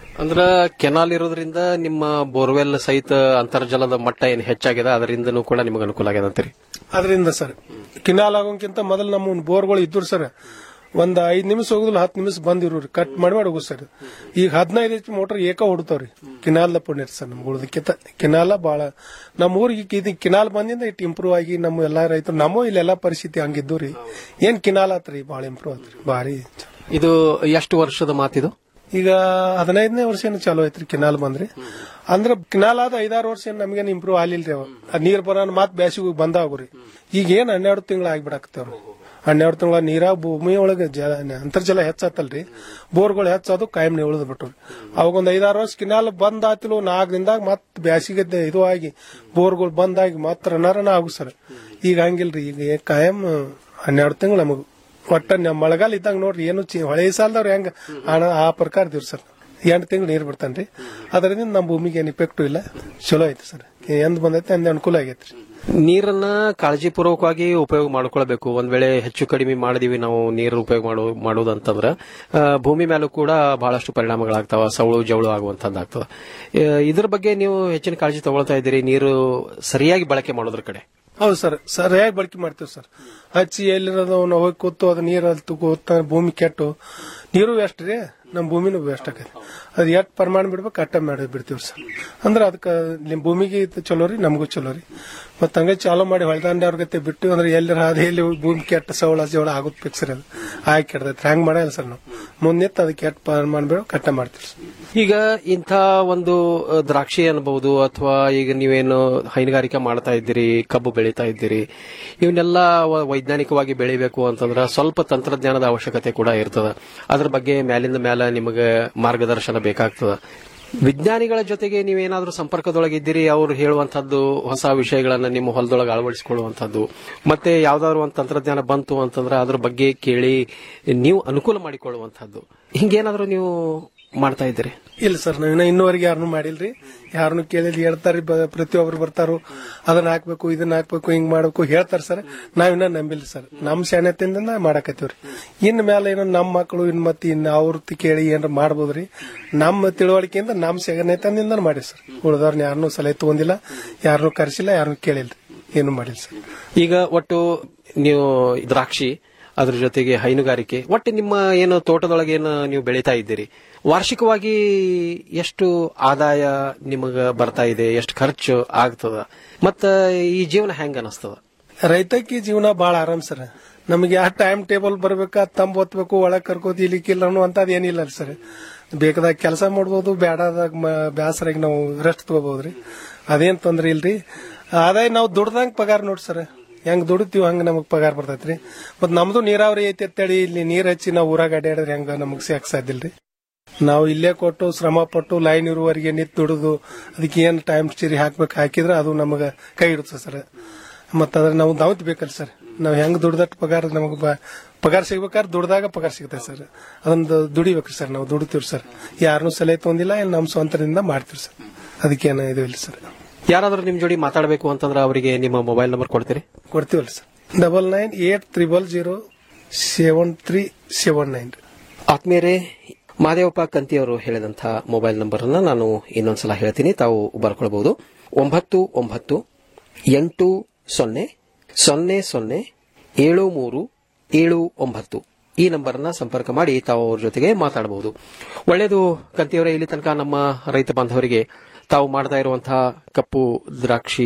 ಅಂದ್ರ ಕೆನಾಲ್ ಇರೋದ್ರಿಂದ ನಿಮ್ಮ ಬೋರ್ವೆಲ್ ಸಹಿತ ಅಂತರ್ಜಲದ ಮಟ್ಟ ಏನು ಹೆಚ್ಚಾಗಿದೆ ಅದರಿಂದನೂ ಕೂಡ ನಿಮಗೆ ಅನುಕೂಲ ಆಗಿದೆ ಅಂತೀರಿ ಅದರಿಂದ ಸರ್ ಕಿನಾಲ್ ಆಗೋಕ್ಕಿಂತ ಮೊದಲು ನಮ್ಮ ಬೋರ್ಗಳು ಇದ್ರು ಸರ್ ಒಂದ್ ಐದ್ ನಿಮಿಷ ಹೋಗುದಿಲ್ಲ ಹತ್ತು ನಿಮಿಷ ಬಂದಿರು ಕಟ್ ಮಾಡಿ ಮಾಡಿ ಹೋಗುದು ಸರ್ ಈಗ ಹದಿನೈದು ಎಚ್ ಮೋಟರ್ ಏಕ ಹೊಡ್ತಾವ್ರಿ ಕಿನಾಲ್ ಪುಣ್ಯ ಸರ್ ನಮ್ಗೆ ಉಳ್ದಕ್ಕಿಂತ ಕಿನಾಲ ಬಾಳ ನಮ್ಮ ಊರಿಗೆ ಇದು ಕಿನಾಲ್ ಬಂದಿಂದ ಇಟ್ಟು ಇಂಪ್ರೂವ್ ಆಗಿ ನಮ್ಮ ಎಲ್ಲಾ ರೈತರು ನಮ್ಮ ಇಲ್ಲೆಲ್ಲಾ ಪರಿಸ್ಥಿತಿ ಹಂಗಿದ್ದು ರೀ ಏನ್ ಕಿನಾಲ್ ಆತ್ರಿ ಬಾಳ ಇಂಪ್ರೂವ್ ಆತ್ರಿ ಭಾರಿ ಇದು ಎಷ್ಟು ವರ್ಷದ ಮಾತಿದು ಈಗ ಹದಿನೈದನೇ ವರ್ಷ ಏನು ಚಾಲೂ ಐತ್ರಿ ಕಿನಾಲ್ ಬಂದ್ರಿ ಅಂದ್ರ ಕಿನಾಲ್ ಆದ ಐದಾರು ವರ್ಷ ಏನ್ ನಮ್ಗೇನ್ ಇಂಪ್ರೂವ್ ಆಗ್ಲಿಲ್ರಿ ಅವ ಆ ನೀರ್ ಬರೋನ್ ಮಾತ್ ಬ್ಯಾಸಿಗೆ ಬಂದಾವ್ರಿ ಈಗ ಏನ್ ಹನ್ನೆರಡು ತಿಂಗಳ ಆಗ್ಬಿಡಾಕ್ತೇವ್ರಿ ಹನ್ನೆರಡು ತಿಂಗಳ ನೀರ ಭೂಮಿ ಒಳಗೆ ಜ- ಅಂತರ್ಜಲ ಹೆಚ್ಚಾತಲ್ರಿ ಬೋರ್ಗಳು ಹೆಚ್ಚಾದು ಕಾಯಂ ಉಳಿದ್ ಬಿಟ್ರು ಅವಾಗ ಒಂದ್ ಐದಾರು ವರ್ಷ ಕಿನಾಲ್ ಬಂದ್ ಆತಿಲು ನಾಲ್ಕು ದಿನದಾಗ ಮತ್ ಬ್ಯಾಸಿಗೆ ದ- ಇದು ಆಗಿ ಬೋರ್ಗಳು ಬಂದಾಗಿ ಮತ್ ರನರನ ಆಗು ಸರ್ ಈಗ ಹಂಗಿಲ್ರಿ ಈಗ ಕಾಯಂ ಹನ್ನೆರಡು ತಿಂಗಳು ನಮಗ್ ಒಟ್ಟ ನಮ್ಮ ಮಳೆಗಾಲ ಇದ್ದಾಗ ನೋಡ್ರಿ ಏನು ಚಿ ಹೊಳೆ ಸಾಲದವ್ರು ಹೆಂಗ ಆ- ಆ ಪ್ರಕಾರ ಇದ್ದೀವಿ ಸರ್ ಎಂಟು ತಿಂಗಳು ನೀರು ಬಿಡ್ತಾನ್ರಿ ಅದರಿಂದ ನಮ್ಮ ಭೂಮಿಗೆ ಏನು ಇಫೆಕ್ಟು ಇಲ್ಲ ಚಲೋ ಐತಿ ಸರ್ ಎಂದ್ ಬಂದೈತೆ ಅಂದ್ ಅನುಕೂಲ ಆಗೈತ್ರಿ ನೀರನ್ನ ಕಾಳಜಿಪೂರ್ವಕವಾಗಿ ಉಪಯೋಗ ಮಾಡ್ಕೊಳ್ಬೇಕು ಒಂದ್ ವೇಳೆ ಹೆಚ್ಚು ಕಡಿಮೆ ಮಾಡಿದೀವಿ ನಾವು ನೀರು ಉಪಯೋಗ ಮಾಡೋ ಮಾಡೋದಂತಂದ್ರ ಆ, ಭೂಮಿ ಮೇಲೂ ಕೂಡ ಬಹಳಷ್ಟು ಪರಿಣಾಮಗಳಾಗ್ತಾವ ಸವಳು ಜವಳು ಆಗುವಂತದ್ದಾಗ್ತದ ಆ, ಇದ್ರ ಬಗ್ಗೆ ನೀವು ಹೆಚ್ಚಿನ ಕಾಳಜಿ ತಗೊಳ್ತಾ ಇದ್ದೀರಿ ನೀರು ಸರಿಯಾಗಿ ಬಳಕೆ ಮಾಡೋದ್ರ ಕಡೆ ಹೌದು ಸರ್ ಸರಿಯಾಗಿ ಬಳಕೆ ಮಾಡ್ತೀವಿ ಸರ್ ಹಚ್ಚಿ ಎಲ್ಲಿರೋದು ನಾವು ಹೋಗಿ ಕೂತು ಅದು ನೀರು ಅಲ್ಲಿ ಕೂತ ಭೂಮಿ ಕೆಟ್ಟು ನೀರು ವೇಸ್ಟ್ ರೀ ನಮ್ಮ ಭೂಮಿನೂ ವೇಸ್ಟ್ ಆಕೈತಿ ಅದು ಎಷ್ಟು ಪ್ರಮಾಣ ಬಿಡ್ಬೇಕು ಅಟ್ಟ ಮಾಡಿ ಬಿಡ್ತೀವಿ ಸರ್ ಅಂದ್ರೆ ಅದಕ್ಕೆ ನಿಮ್ ಭೂಮಿಗೆ ಇದು ಚಲೋ ರೀ ನಮಗೂ ಚಲೋ ರೀ ಮತ್ತೆ ಹಂಗೆ ಚಾಲೂ ಮಾಡಿ ಹೊಳ್ದಂಡೆ ಅವ್ರ ಗತೆ ಬಿಟ್ಟು ಅಂದ್ರೆ ಎಲ್ಲರ ಅದೇ ಎಲ್ಲಿ ಹೋಗಿ ಭೂಮಿ ಕೆಟ್ಟ ಸವಳ ಜವಳ ಆಗುತ್ತೆ ಫಿಕ್ಸ್ ರೀ ಅದು ಆಗಿ ಕೆಡ್ದೈತೆ ಹಂಗೆ ಮಾಡಲ್ಲ ಸರ್ ನಾವು ಮುಂದೆತ್ತು ಅದಕ್ಕೆ ಎಷ್ಟು ಪ್ರಮಾಣ ಬಿಡೋ ಕಟ್ಟ ಮಾಡ್ತೀವಿ ಸರ್ ಈಗ ಇಂಥ ಒಂದು ಅ, ದ್ರಾಕ್ಷಿ ಅನ್ಬಹುದು ಅಥವಾ ಈಗ ನೀವೇನು ಹೈನುಗಾರಿಕೆ ಮಾಡ್ತಾ ಇದ್ದೀರಿ ಕಬ್ಬು ಬೆಳೀತಾ ಇದ್ದೀರಿ ಇವನ್ನೆಲ್ಲ ವ- ವೈಜ್ಞಾನಿಕವಾಗಿ ಬೆಳಿಬೇಕು ಅಂತಂದ್ರೆ ಸ್ವಲ್ಪ ತಂತ್ರಜ್ಞಾನದ ಅವಶ್ಯಕತೆ ಕೂಡ ಇರ್ತದ ಅದ್ರ ಬಗ್ಗೆ ಮ್ಯಾಲಿಂದ ಮ್ಯಾಲ ನಿಮಗೆ ಮಾರ್ಗದರ್ಶನ ಬೇಕಾಗ್ತದ ವಿಜ್ಞಾನಿಗಳ ಜೊತೆಗೆ ನೀವೇನಾದ್ರೂ ಸಂಪರ್ಕದೊಳಗಿದ್ದೀರಿ ಅವ್ರು ಹೇಳುವಂತದ್ದು ಹೊಸ ವಿಷಯಗಳನ್ನ ನಿಮ್ಮ ಹೊಲದೊಳಗೆ ಅಳವಡಿಸಿಕೊಳ್ಳುವಂತದ್ದು ಮತ್ತೆ ಯಾವ್ದಾದ್ರು ಒಂದು ತಂತ್ರಜ್ಞಾನ ಬಂತು ಅಂತಂದ್ರೆ ಅದ್ರ ಬಗ್ಗೆ ಕೇಳಿ ನೀವು ಅನುಕೂಲ ಮಾಡಿಕೊಳ್ಳುವಂತದ್ದು ಹಿಂಗೇನಾದ್ರೂ ನೀವು ಮಾಡ್ತಾ ಇದ್ದೀರಿ ಇಲ್ಲ ಸರ್ ನಾವಿನ್ನ ಇನ್ನೂವರೆಗೆ ಯಾರನ್ನೂ ಮಾಡಿಲ್ರಿ ಯಾರನ್ನು ಕೇಳಿಲ್ಲ ಹೇಳ್ತಾರ್ರಿ ಬ- ಪ್ರತಿಯೊಬ್ರು ಬರ್ತಾರು ಅದನ್ನ ಹಾಕ್ಬೇಕು ಇದನ್ನ ಹಾಕ್ಬೇಕು ಹಿಂಗ್ ಮಾಡ್ಬೇಕು ಹೇಳ್ತಾರ ಸರ್ ನಾವಿನ್ನ ನಂಬಿಲ್ಲ ಸರ್ ನಮ್ ಶಾಣೆತಿಂದ ಮಾಡಾಕತ್ತೀವ್ರಿ ಇನ್ ಮೇಲೆ ಏನೋ ನಮ್ಮ ಮಕ್ಕಳು ಇನ್ ಮತ್ತೆ ಇನ್ ಅವ್ರದ್ದು ಕೇಳಿ ಏನಾರ ಮಾಡ್ಬೋದ್ರಿ ನಮ್ಮ ತಿಳುವಳಿಕೆಯಿಂದ ನಮ್ ಶಾಣೆತನದಿಂದ ಮಾಡಿ ಸರ್ ಉಳಿದವ್ರನ್ನ ಯಾರನ್ನೂ ಸಲಹೆ ತಗೊಂಡಿಲ್ಲ ಯಾರನ್ನೂ ಕರೆಸಿಲ್ಲ ಯಾರನ್ನೂ ಕೇಳಿಲ್ರಿ ಏನು ಮಾಡಿಲ್ಲ ಸರ್ ಈಗ ಒಟ್ಟು ನೀವು ದ್ರಾಕ್ಷಿ ಅದ್ರ ಜೊತೆಗೆ ಹೈನುಗಾರಿಕೆ ಒಟ್ಟು ನಿಮ್ಮ ಏನು ತೋಟದೊಳಗೆ ಏನು ನೀವು ಬೆಳೀತಾ ಇದ್ದೀರಿ ವಾರ್ಷಿಕವಾಗಿ ಎಷ್ಟು ಆದಾಯ ನಿಮಗ ಬರ್ತಾ ಇದೆ ಎಷ್ಟು ಖರ್ಚು ಆಗ್ತದ ಮತ್ತ ಈ ಜೀವನ ಹೆಂಗ ಅನಸ್ತದ ರೈತಕ್ಕೆ ಜೀವನ ಬಹಳ ಆರಾಮ್ ಸರ್ ನಮಗೆ ಯಾವ ಟೈಮ್ ಟೇಬಲ್ ಬರ್ಬೇಕಾ ತಂಬ್ ಒತ್ಬೇಕು ಒಳಗ್ ಕರ್ಕೋತಿ ಇಲಿಕ್ಕಿಲ್ಲ ಅನ್ನೋ ಅಂತದ್ ಏನಿಲ್ಲ ಸರ್ ಬೇಕಾದಾಗ ಕೆಲಸ ಮಾಡ್ಬೋದು ಬೇಡಾದಾಗ ಬ್ಯಾಸರಾಗಿ ನಾವು ರೆಸ್ಟ್ ತಗೋಬಹುದ್ರಿ ಅದೇನ್ ತೊಂದ್ರೆ ಇಲ್ರಿ ಆದಾಯ ನಾವು ದುಡ್ದಂಗ್ ಪಗಾರ ನೋಡ್ರಿ ಸರ್ ಹೆಂಗ್ ದುಡಿತೀವಿ ಹಂಗ ನಮಗ್ ಪಗಾರ ಬರ್ತೈತ್ರಿ ಮತ್ ನಮ್ದು ನೀರಾವರಿ ಐತಿ ಅಂತೇಳಿ ಇಲ್ಲಿ ನೀರ್ ಹಚ್ಚಿ ನಾವು ಊರಾಗ ಅಡ್ಯಾಡಿದ್ರೆ ಹೆಂಗ ನಮಗ್ ಸಿಗಕ್ ಸಾಧ್ಯ ಇಲ್ರಿ ನಾವು ಇಲ್ಲೇ ಕೊಟ್ಟು ಶ್ರಮ ಪಟ್ಟು ಲೈನ್ ಇರುವವರೆಗೆ ನಿಂತು ದುಡಿದು ಅದಕ್ಕೆ ಏನ್ ಟೈಮ್ ಸ್ಟೀರಿ ಹಾಕ್ಬೇಕು ಹಾಕಿದ್ರೆ ಅದು ನಮಗ ಕೈ ಇಡುತ್ತೆ ಸರ್ ಮತ್ತ ಅದ್ರ ನಾವು ದಾವತ್ ಬೇಕಲ್ಲ ಸರ್ ನಾವ್ ಹೆಂಗ್ ದುಡ್ದಟ್ಟು ಪಗಾರ ನಮಗ್ ಬ- ಪಗಾರ ಸಿಗ್ಬೇಕಾದ್ರೆ ದುಡ್ದಾಗ ಪಗಾರ ಸಿಗುತ್ತೆ ಸರ್ ಅದೊಂದು ದುಡಿಬೇಕು ಸರ್ ನಾವು ದುಡಿತೀವಿ ಸರ್ ಯಾರನ್ನೂ ಸಲಹೆ ತೊಂದಿಲ್ಲ ಇಲ್ಲ ನಮ್ಮ ಸ್ವಂತದಿಂದ ಮಾಡ್ತೀವಿ ಸರ್ ಅದಕ್ಕೇನು ಇದು ಇಲ್ಲ ಸರ್ ಯಾರಾದ್ರೂ ನಿಮ್ ಜೋಡಿ ಮಾತಾಡಬೇಕು ಅಂತಂದ್ರೆ ಅವರಿಗೆ ನಿಮ್ಮ ಮೊಬೈಲ್ ನಂಬರ್ ಕೊಡ್ತೀರಿ ಕೊಡ್ತೀವಲ್ಲ sir double nine eight triple zero seven three seven nine ಆತ್ಮೀಯರೇ ಮಾದೇವಪ್ಪ ಕಂತಿ ಅವರು ಹೇಳಿದಂಥ ಮೊಬೈಲ್ ನಂಬರ್ ಅನ್ನ ನಾನು ಇನ್ನೊಂದ್ಸಲ ಹೇಳ್ತೀನಿ ತಾವು ಬರ್ಕೊಳ್ಬಹುದು ಒಂಬತ್ತು ಒಂಬತ್ತು ಎಂಟು ಸೊನ್ನೆ ಸೊನ್ನೆ ಸೊನ್ನೆ ಏಳು ಮೂರು ಏಳು ಒಂಬತ್ತು ಈ ನಂಬರ್ನ ಸಂಪರ್ಕ ಮಾಡಿ ತಾವು ಅವ್ರ ಜೊತೆಗೆ ಮಾತಾಡಬಹುದು ಒಳ್ಳೆಯದು ಕಂತಿಯವರೇ ಇಲ್ಲಿ ತನಕ ನಮ್ಮ ರೈತ ಬಾಂಧವರಿಗೆ ತಾವು ಮಾಡ್ತಾ ಇರುವಂತಹ ಕಪ್ಪು ದ್ರಾಕ್ಷಿ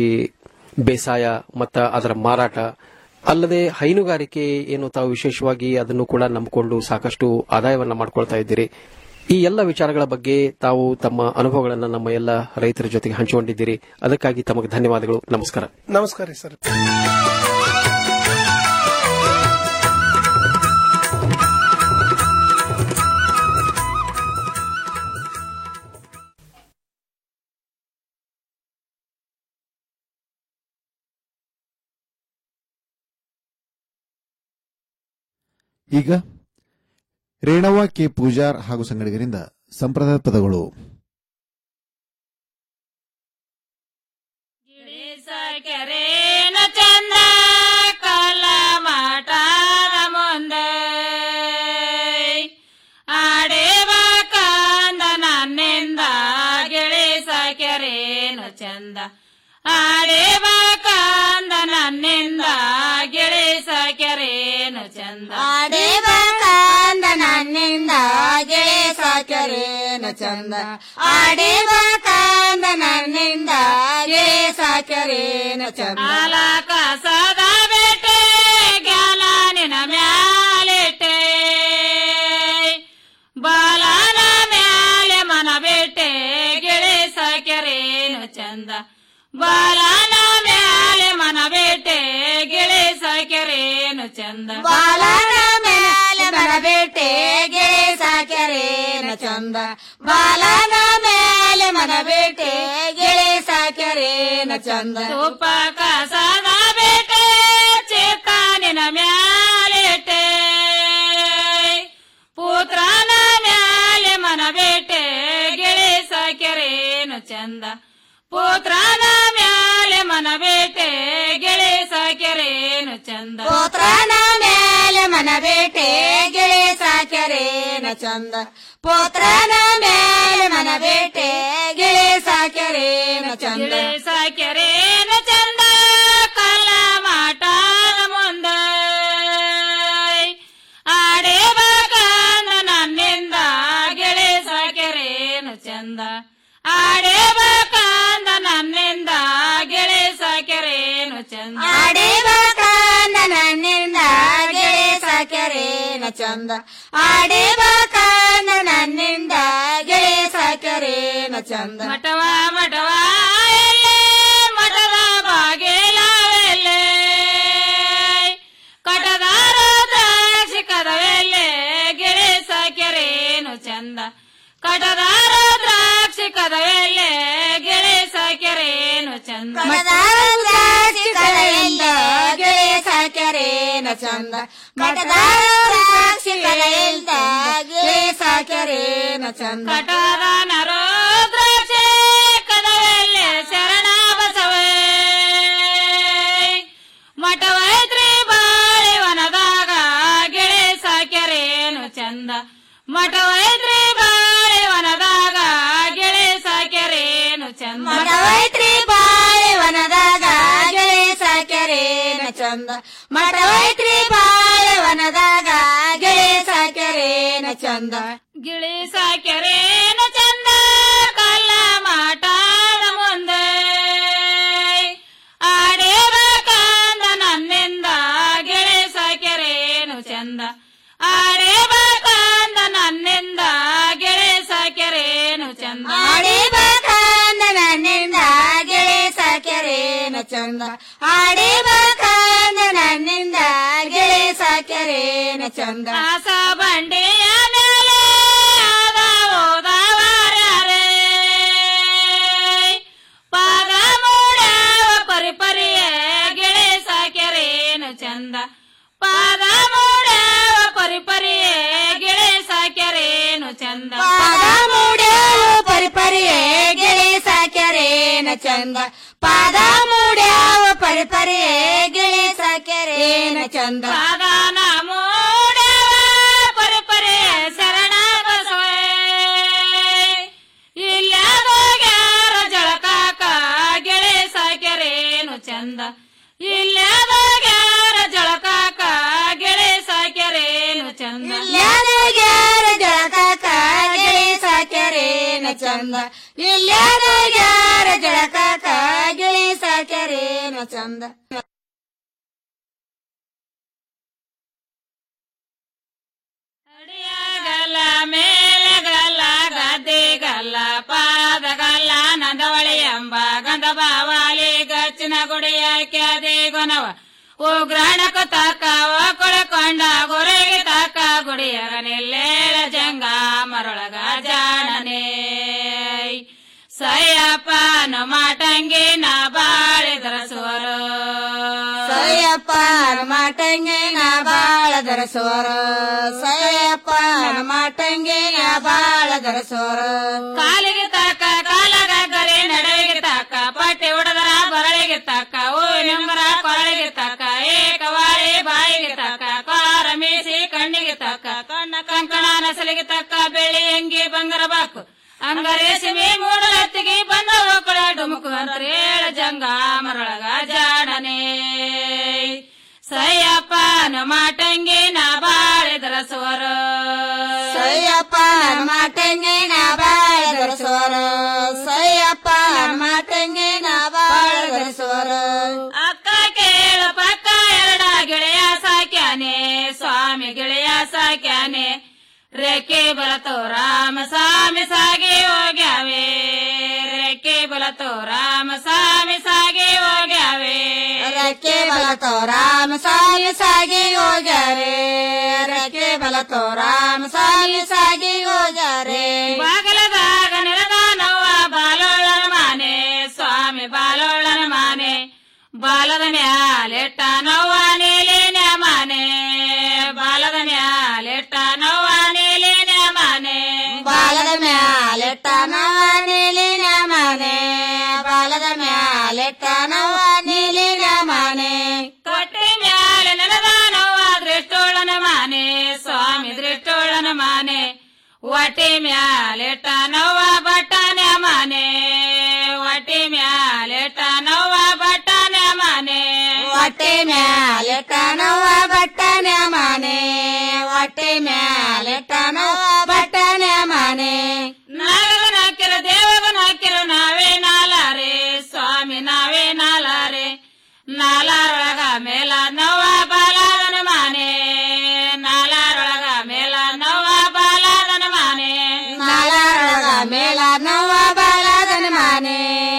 ಬೇಸಾಯ ಮತ್ತು ಅದರ ಮಾರಾಟ ಅಲ್ಲದೆ ಹೈನುಗಾರಿಕೆ ಏನು ತಾವು ವಿಶೇಷವಾಗಿ ಅದನ್ನು ಕೂಡ ನಂಬಿಕೊಂಡು ಸಾಕಷ್ಟು ಆದಾಯವನ್ನ ಮಾಡ್ಕೊಳ್ತಾ ಇದ್ದೀರಿ ಈ ಎಲ್ಲ ವಿಚಾರಗಳ ಬಗ್ಗೆ ತಾವು ತಮ್ಮ ಅನುಭವಗಳನ್ನು ನಮ್ಮ ಎಲ್ಲ ರೈತರ ಜೊತೆಗೆ ಹಂಚಿಕೊಂಡಿದ್ದೀರಿ ಅದಕ್ಕಾಗಿ ತಮಗೆ ಧನ್ಯವಾದಗಳು ನಮಸ್ಕಾರ ನಮಸ್ಕಾರ ರೀ ಸರ್ ಈಗ ರೇಣವ್ವ ಕೆ ಪೂಜಾರ್ ಹಾಗೂ ಸಂಗಡಿಗರಿಂದ ಸಂಪ್ರದಾಯ ಪದಗಳು ಕೆರೇನ ಚಂದ ಕಲ್ಲ ಮಠದ ಮುಂದೆ ಆಡೇವ ಕಂದ ನನ್ನಿಂದ ಆಡಿಬೇಕಂದ ನನ್ನಿಂದ ಗಿಳಿಸ ಕೆರೇನು ಚಂದ ಆಡಿಬೇಕಂದ ನನ್ನಿಂದ ಗಿಳಿಸ ಕೆರೇನು ಚಂದ ಆಡಿಬೇಕಂದ ನನ್ನಿಂದ ಗಿಳಿಸ ಕೆರೇನು ಚಂದ ಆಲ ಕಸದ ಬೇಟೆ ಜ್ಞಾನಿನ ಮ್ಯಾಲಿಟ್ಟೆ ಬಾಲನ ಮ್ಯಾಲೆ ಮನ ಬೇಟೆ ಗಿಳಿಸ ಕೆರೇನು ಚಂದ ಬಾಲನ ಮ್ಯಾಲೆ ಮನ ಬೇಟೆ ಗಿಳಿಸ ಕೆರೇನು ಚಂದ ಬಾಲನ ಮೇಲೆ ಮನಬೇಟೆ ಗಿಳಿಸ ಕೆರೇನು ಚಂದ ಬಾಲನ ಮೇಲೆ ಮನಬೇಟೆ ಗಿಳಿಸ ಕೆರೇನು ಚಂದ ತುಪ್ಪ ಕಸದ ಬೇಟೆ ಚೇತಾನಿನ ಮ್ಯಾಲಿಟ್ಟೆ ಪುತ್ರನ ಮ್ಯಾಲೆ ಮನ ಬೇಟೆ ಗಿಳಿಸ ಕೆರೇನು ಚಂದ ಪುತ್ರನ ಮ್ಯಾಲೆ ಮನ ಬೇಟೆ ಗಿಳಿಸ ಕೆರೇನು ಚಂದ ಪೋತ್ರನ ಮೇಲೆ ಮನಬೇಟೆ ಗಿಳಿಸ ಕೆರೇನು ಚಂದ ಪೋತ್ರನ ಮೇಲೆ ಮನಬೇಟೆ ಗಿಳಿಸ ಕೆರೇನು ಚಂದ ಗಿಳಿಸ ಕೆರೇನು ಚಂದ ಕಲ್ಲ ಮಾಟದ ಮುಂದೆ ಆಡೇಬೇಕಂದ ನನ್ನಿಂದ ಗಿಳಿಸ ಕೆರೇನು ಚಂದ ಆಡೇಬೇಕಂದ ನನ್ನಿಂದ ಗಿಳಿಸ ಕೆರೇನು ಚಂದ ಆಡಿಬೇಕಂದ ನನ್ನಿಂದ ಗಿಳಿಸ ಕೆರೇನು ಚಂದ ಆಡಿಬೇಕಂದ ನನ್ನಿಂದ ಗಿಳಿಸ ಕೆರೇನು ಚಂದ ಮಠವ ಮಠವ ಎಲ್ಲೇ ಮಠದ ಬಾಗಿಲವೆಲ್ಲೇ ಕಟದಾರ ದ್ರಾಕ್ಷಿ ಕದವೆಲ್ಲೇ ಗಿಳಿಸ ಕೆರೇನು ಚಂದ ಕಟದಾರ ದ್ರಾಕ್ಷಿ ಕದವೆಲ್ಲೇ ಗಿಳಿಸ ಕೆರೇನು ಚಂದ ಮಠದಾಸಿ ಕಲೆಯಿಂದ ಗಿಳಿಸ ಕೆರೇನು ಚಂದ ಮಠದಾಸಿ ಕಲೆಯಿಂದ ಗಿಳಿಸ ಕೆರೇನು ಚಂದ ಕಟದಾನರೋ ದ್ರಾಕ್ಷಿ ಕದವೆಲ್ಲೇ ಶರಣ ಬಸವೇ ಮಠವೈತ್ರಿ ಬಾಳಿವನದಾಗ ಗಿಳಿಸ ಕೆರೇನು ಚಂದ ಮಠವೈತ್ರಿ ಬಾಳಿವನದಾಗ ಗಿಳಿಸ ಕೆರೇನು ಚಂದ ಮಠವೈತ್ರಿ ಬಾಳೆವನದಾಗ ಗಿಳಿಸ ಕೆರೇನು ಚಂದ ಮಠವೈತ್ರಿ ಬಾಳೆವನದಾಗ ಗಿಳಿಸ ಕೆರೇನು ಚಂದ ಗಿಳಿಸ ಕೆರೇನು ಚಂದ ಕಲ್ಲ ಮಾಟದ ಮುಂದೆ ಆಡೇಬೇಕಂದ ನನ್ನಿಂದ ಗಿಳಿಸ ಕೆರೇನು ಚಂದ ಆಡೇಬೇಕಂದ ನನ್ನಿಂದ ಗಿಳಿಸ ಕೆರೇನು ಚಂದ ಆಡಿಬೇಕಂದ ನನ್ನಿಂದ ಗಿಳಿಸ ಕೆರೇನು ಚಂದ ಆಡಿಬೇಕಂದ ನನ್ನಿಂದ ಗಿಳಿಸ ಕೆರೇನು ಚಂದ ಆಸ ಬಂಡೆಯ ಮೇಲೆ ಆದ ಹೋದವರ್ಯಾರೇ ಪಾದ ಮೂಡವ ಪರಿಪರಿಯೇ ಗಿಳಿಸ ಕೆರೇನು ಚಂದ ಪಾದ ಮೂಡವ ಪರಿಪರಿಯೇ ಗಿಳಿಸ ಕೆರೇನು ಚಂದ ಪಾದ ಮೂಡ್ಯಾವ ಪರಿಪರಿಯೇ ಗಿಳಿಸ ಕೆರೇನು ಚಂದ ಪಾದ ಮೂಡ್ಯಾವ ಪರಿಪರಿಯೇ ಗಿಳಿಸ ಕೆರೇನು ಚಂದ ಪಾದಾನ ಮೂಡವ ಪರಿಪರಿಯೇ ಶರಣ ಬಸವೇ ಇಲ್ಲದೋಗ್ಯಾರ ಜಳಕಾಕ ಗಿಳಿಸ ಕೆರೇನು ಚಂದ ಇಲ್ಲದೋಗ್ಯಾರ ಜಳಕಾಕ ಗಿಳಿಸ ಕೆರೇನು ಚಂದ ಇಲ್ಲಾದೋಗ್ಯಾರ ಜಳಕಾಕ ಗಿಳಿಸ ಕೆರೇನು ಚಂದ ಇಲ್ಲಾದೋಗ್ಯಾರ ಜಳಕಾಕ ಗಿಳಿಸ ಕೆರೇನು ಚಂದ ಗಲ್ಲ ಮೇಲೆಗಲ್ಲ ಗದ್ದೆಗಲ್ಲ ಪಾದಗಲ್ಲ ನಂದವಳಿ ಎಂಬ ಗಂಧ ಬಾವಾಲಿ ಗಚ್ಚಿನ ಗುಡಿಯ ಕ್ಯಾದೆ ಗೊನವ ಉಗ್ರಾಣಕ ತಾಕ ಕೊಳಕೊಂಡ ಗುರಿಗೆ ತಾಕ ಗುಡಿಯಾಗ ನಿಲ್ಲೇಳ ಜಂಗ ಮರೊಳಗ ಜಾಣನೆ ಸಯ್ಯಪ್ಪನ ಮಾಟಂಗಿ ನಾ ಬಾಳಿದರ ಸೋರು ಸಯ್ಯಪ್ಪ ಮಾಟಂಗೆ ನಾ ಬಾಳ ಧರಸೋರ ಸಯ್ಯಪ್ಪ ಮಾಟಂಗೆ ನಾ ಬಾಳ ಧರಸೋರ ಕಾಲಿಗೆ ತಾಕ ಕಾಲಗ ಗರಿ ನಡುವಿಗೆ ತಾಕ ಪಟ್ಟಿ ಹೊಡೆದರ ಬರಳಿಗೆ ತಾಕ ಓ ನಿಂಗರ ಕೊರಳಿಗೆ ತಾಕ ಏಕವಾಳಿ ಬಾಯಿಗೆ ತಾಕ ಕಾರ ಮೀಸಿ ಕಣ್ಣಿಗೆ ತಾಕ ಕಣ್ಣ ಕಂಕಣ ನಸಲಿಗೆ ತಕ್ಕ ಬೆಳ್ಳಿ ಅಂಗಿ ಬಂಗಾರ ಬಾಕು ಅಂಗರೇಸಿಮಿ ಮೂಡಲತ್ತಿಗೆ ಬಂದ ಒಕ್ಕಳ ಡುಮುಕು ಅಂತೇಳ ಜಂಗಾಮರೊಳಗ ಜಾಡನೆ ಸಯ್ಯಪ್ಪನ ಮಾಟಂಗಿ ನಾ ಬಾಳಿದರ ಸೋರ ಸಯ್ಯಪ್ಪ ಮಾಟಂಗೆ ನಾ ಬಾಳದರ ಸೋರ ಸಯ್ಯಪ್ಪ ಮಾಟಂಗೆ ನಾ ಬಾಳದರ ಸೋರ ಅಕ್ಕ ಕೇಳ ಪಕ್ಕ ಎರಡ ಗೆಳೆಯ ಸಾಕ್ಯಾನೆ ಸ್ವಾಮಿ ಗೆಳೆಯ ಸಾಕ್ಯಾನೆ ರೆಕ್ಕೆ ಬಲತೋ ರಾಮ ಸ್ವಾಮಿ ಸಾಗಿ ಹೋಗ್ಯಾವೆ ರೆಕ್ಕೆ ಬಲತೋ ರಾಮ ಸ್ವಾಮಿ ಸಾಗಿ ಹೋಗ್ಯಾವೆ ರಕ್ಕೆ ಬಲತೋ ರಾಮ ಸ್ವಾಮಿ ಸಾಗಿ ಹೋಗ್ಯಾರೆ ರಕ್ಕೆ ಬಲತೋ ರಾಮ ಸ್ವಾಮಿ ಸಾಗಿ ಹೋಗ್ಯಾರೆ ಬಾಗಲದಾಗ ನೆಲದ ನವ್ವ ಬಾಲೋಳನ ಮಾನೆ ಸ್ವಾಮಿ ಬಾಲೋಳನ ಮಾನೆ ಬಾಲದ ಮ್ಯಾಲೆಟ್ಟ ನವ್ವ ನೀಲಿನ ಮಾನೆ ಬಾಲದ ಮ್ಯಾಲೆಟ್ಟ ನವ್ವ ನೀಲಿನ ಮಾನೆ ಬಾಲದ ಮ್ಯಾಲೆಟ್ಟ ನವ ನೀಲಿನ ಮನೆ ಬಾಲದ ಮ್ಯಾಲೆಟ್ಟ ನವ ನೀಲಿನ ಮನೆ ತೊಟ್ಟಿ ಮ್ಯಾಲೆ ನೆಲದ ನವ್ವ ದೃಷ್ಟೋಳನ ಮಾನೆ ಸ್ವಾಮಿ ದೃಷ್ಟೋಳನ ಮಾನೆ ಒಟ್ಟಿ ಮ್ಯಾಲೆಟ್ಟ ನವ್ವ ಬಟ್ಟನ ಮಾನೆ ಒಟ್ಟಿ ಮ್ಯಾಲೆಟ್ಟ ನವ್ವ ಬಟ್ಟನ ಮಾನೆ ಹೊಟ್ಟೆ ಮ್ಯಾಲೆಟ್ಟ ನವ ಬಟ್ಟನ ಮನೆ ಹೊಟ್ಟೆ ಮ್ಯಾಲೆಟ್ಟ ನವ ಬಟ್ಟನ ಮನೆ ನಾಗನ ಹಾಕಿರ ದೇವಗನ ಹಾಕಿರ ನಾವೇ ನಾಲಾರೆ ಸ್ವಾಮಿ ನಾವೇ ನಾಲಾರೆ ನಾಲಾರೊಳಗ ಮೇಲ ನವ ಬಾಲಾದನ ಮಾನೆ ನಾಲಾರೊಳಗ ಮೇಲ ನವ ಬಾಲಾದನ ಮಾನೆ ನಾಳರೊಳಗ ಮೇಲ ನವ ಬಾಲದನ ಮನೆ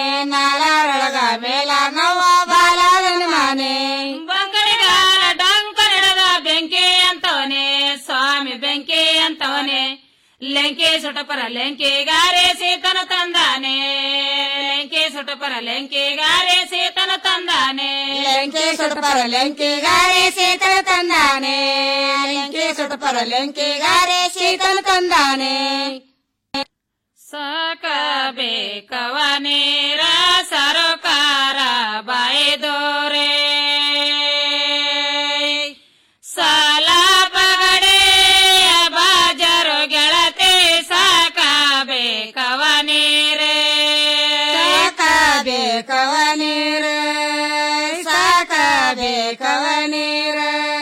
ನಾಳರೊಳಗ ಮೇಲ ನವ ಬಾಲದನ ಮನೆ ಬಂಗಳಿಗಾಲ ಡಂಕ ನಡೆದ ಬೆಂಕಿ ಅಂತವನೆ ಸ್ವಾಮಿ ಬೆಂಕಿ ಅಂತವನೆ ಲೆಂಕೆ ಸುಟಪರ ಲೆಂಕೆಗಾರೆ ಸೀತನ ತಂದಾನೆ ಲೆಂಕೆ ಸುಟಪರ ಲೆಂಕೆಗಾರೆ ಸೀತನ ತಂದಾನೆ ಲೆಂಕೆ ಸುಟಪರ ಲೆಂಕೆಗಾರೆ ಶೀತಲ ತಂದಾನೆ ಲೆಂಕೆ ಸುಟಪರ ಲೆಂಕೆಗಾರೆ ಶೀತಲ ತಂದಾನೆ ಸಾಕಬೇಕವನೇರ ಸರಕಾರ ಬಾಯ್ದೋರೆ ಸಾಲ ಪಗಡೆ ಬಾಜರು ಗೆಳತಿ ಸಾಕಬೇಕವನೇರೆ ಸಾಕಬೇಕವನೀರ ಸಾಕಬೇಕವನೀರ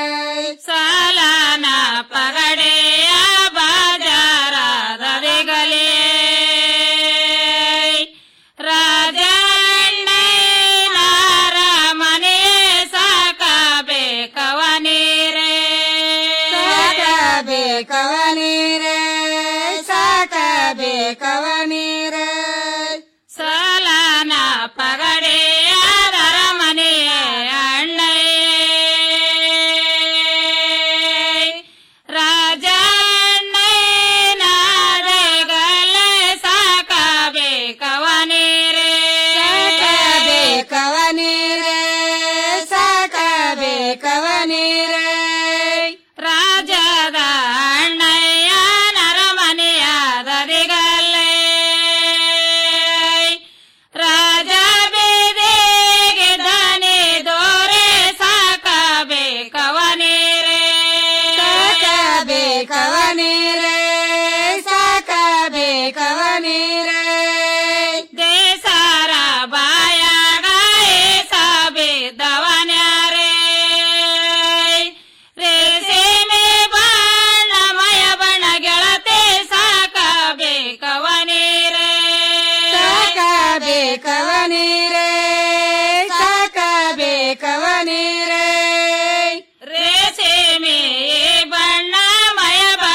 ಸಾಲನ ಪಗಡೆಯ ಬಾಜಾರದಗಲೇ ರಾಜಣ್ಣರ ಮನೆ ಸಾಕಬೇಕವನೀರೇ ಸಾಕಬೇಕವನೀರ ಸಾಕಬೇಕವನೀರ ಸಾಲನ ಪಗಡೆಯಾದರ ಮನೆಯ ಅಣ್ಣಯ್ಯ ರಾಜಣ್ಣನಾದಗಲ ಸಾಕಬೇಕವನೀರೇ ಸಾಕಬೇಕವನೀರ ಸಾಕಬೇಕವನೀರ ರಾಜದ ಅಣ್ಣಯ್ಯ ನರಮನೆಯಾದ ದಿಗಲ್ಲೇ ರಾಜ ಬೇದೆಗೆ ದನಿ ದೋರೆ ಸಾಕಬೇಕವನೀರೇ ಸಾಕಬೇಕವನೀರ ಸಾಕಬೇಕವನೀರ ದೇಸಾರ ಬಾಯಾಗ ಸಾಬಿದ್ದವನ್ಯಾರೇ ರೇಸಿಮೆ ಬಣ್ಣಮಯ ಬಣ್ಣ ಗೆಳತೆ ಸಾಕಬೇಕವನೀರೇ ಸಾಕಬೇಕವನೀರ ಸಾಕಬೇಕವನೀರ ರೇಸಿಮೆ ಬಣ್ಣಮಯ ಬಣ್ಣ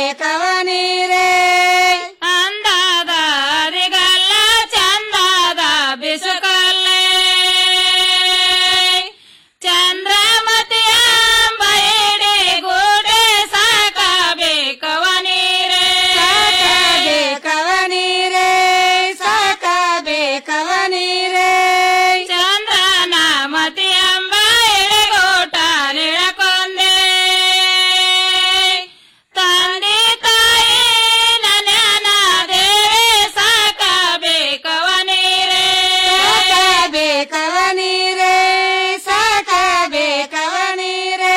ಬೇಕವ ನೀರೇ ಅಂದಾದ ಅದಿಗಲ್ಲ ಚಂದಾದ ಬಿಸುಕಲ್ಲೇ ಚಂದ್ರಮತಿಯ ಬಯಡೆ ಗೋಡೆ ಸಾಕಬೇಕವ ನೀರೇ ಬೇಕವ ನೀರೇ ಸಾಕ ಬೇಕವ ನೀರೇ ಚಂದ್ರನ ಮತಿಯಂಬ ಎಳೆಗೋಟ ನಿಳಕೊಂದೆ ತಂದೆ ತಾಯಿ ನನ್ಯನ ದೇವೆ ಸಾಕಬೇಕವ ನೀರೇ ಸಾಕ ಬೇಕವ ನೀರೇ ಸಾಕ ಬೇಕವ ನೀರೇ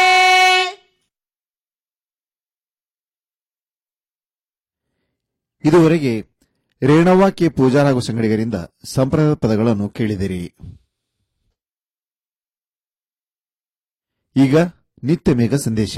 ಇದುವರೆಗೆ ರೇಣವ್ವ ಕೆ ಪೂಜಾರ ಹಾಗೂ ಸಂಗಡಿಗರಿಂದ ಸಂಪ್ರದಾಯ ಪದಗಳನ್ನು ಕೇಳಿದಿರಿ ಈಗ ನಿತ್ಯ ಮೇಘ ಸಂದೇಶ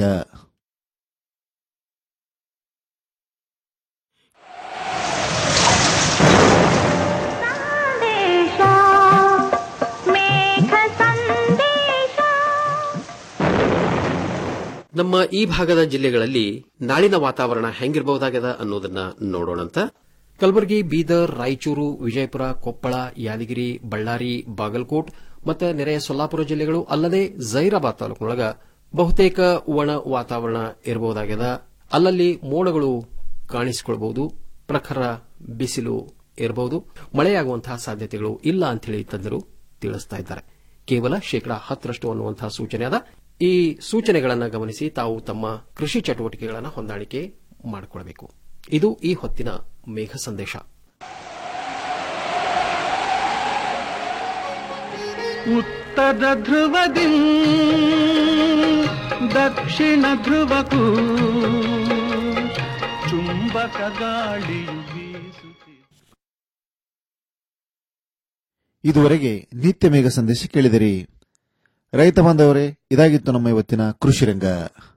ನಮ್ಮ ಈ ಭಾಗದ ಜಿಲ್ಲೆಗಳಲ್ಲಿ ನಾಳಿನ ವಾತಾವರಣ ಹೆಂಗಿರಬಹುದಾಗದ ಅನ್ನೋದನ್ನ ನೋಡೋಣಂತ ಕಲಬುರಗಿ ಬೀದರ್ ರಾಯಚೂರು ವಿಜಯಪುರ ಕೊಪ್ಪಳ ಯಾದಗಿರಿ ಬಳ್ಳಾರಿ ಬಾಗಲಕೋಟ್ ಮತ್ತು ನೆರೆಯ ಸೊಲ್ಲಾಪುರ ಜಿಲ್ಲೆಗಳು ಅಲ್ಲದೆ ಜೈರಾಬಾದ್ ತಾಲೂಕಿನೊಳಗ ಬಹುತೇಕ ಒಣ ವಾತಾವರಣ ಇರಬಹುದಾಗ್ಯದ ಅಲ್ಲಲ್ಲಿ ಮೋಡಗಳು ಕಾಣಿಸಿಕೊಳ್ಳಬಹುದು ಪ್ರಖರ ಬಿಸಿಲು ಇರಬಹುದು ಮಳೆಯಾಗುವಂತಹ ಸಾಧ್ಯತೆಗಳು ಇಲ್ಲ ಅಂತೇಳಿ ತಜ್ಞರು ತಿಳಿಸ್ತಾ ಇದ್ದಾರೆ ಕೇವಲ ಶೇಕಡಾ ಹತ್ತರಷ್ಟು ಅನ್ನುವಂತಹ ಸೂಚನೆ ಅದ ಈ ಸೂಚನೆಗಳನ್ನು ಗಮನಿಸಿ ತಾವು ತಮ್ಮ ಕೃಷಿ ಚಟುವಟಿಕೆಗಳನ್ನು ಹೊಂದಾಣಿಕೆ ಮಾಡಿಕೊಳ್ಳಬೇಕು ಇದು ಈ ಹೊತ್ತಿನ ಮೇಘ ಸಂದೇಶ ಉತ್ತರ ಧ್ರುವದಿ ದಕ್ಷಿಣ ಧ್ರುವಕ್ಕೂ ಚುಂಬಕ ಗಾಳಿಯು ಬೀಸುತ್ತಿದೆ ಇದುವರೆಗೆ ನಿತ್ಯ ಮೇಘ ಸಂದೇಶ ಕೇಳಿದಿರಿ ರೈತ ಬಾಂಧವರೇ ಇದಾಗಿತ್ತು ನಮ್ಮ ಇವತ್ತಿನ ಕೃಷಿ ರಂಗ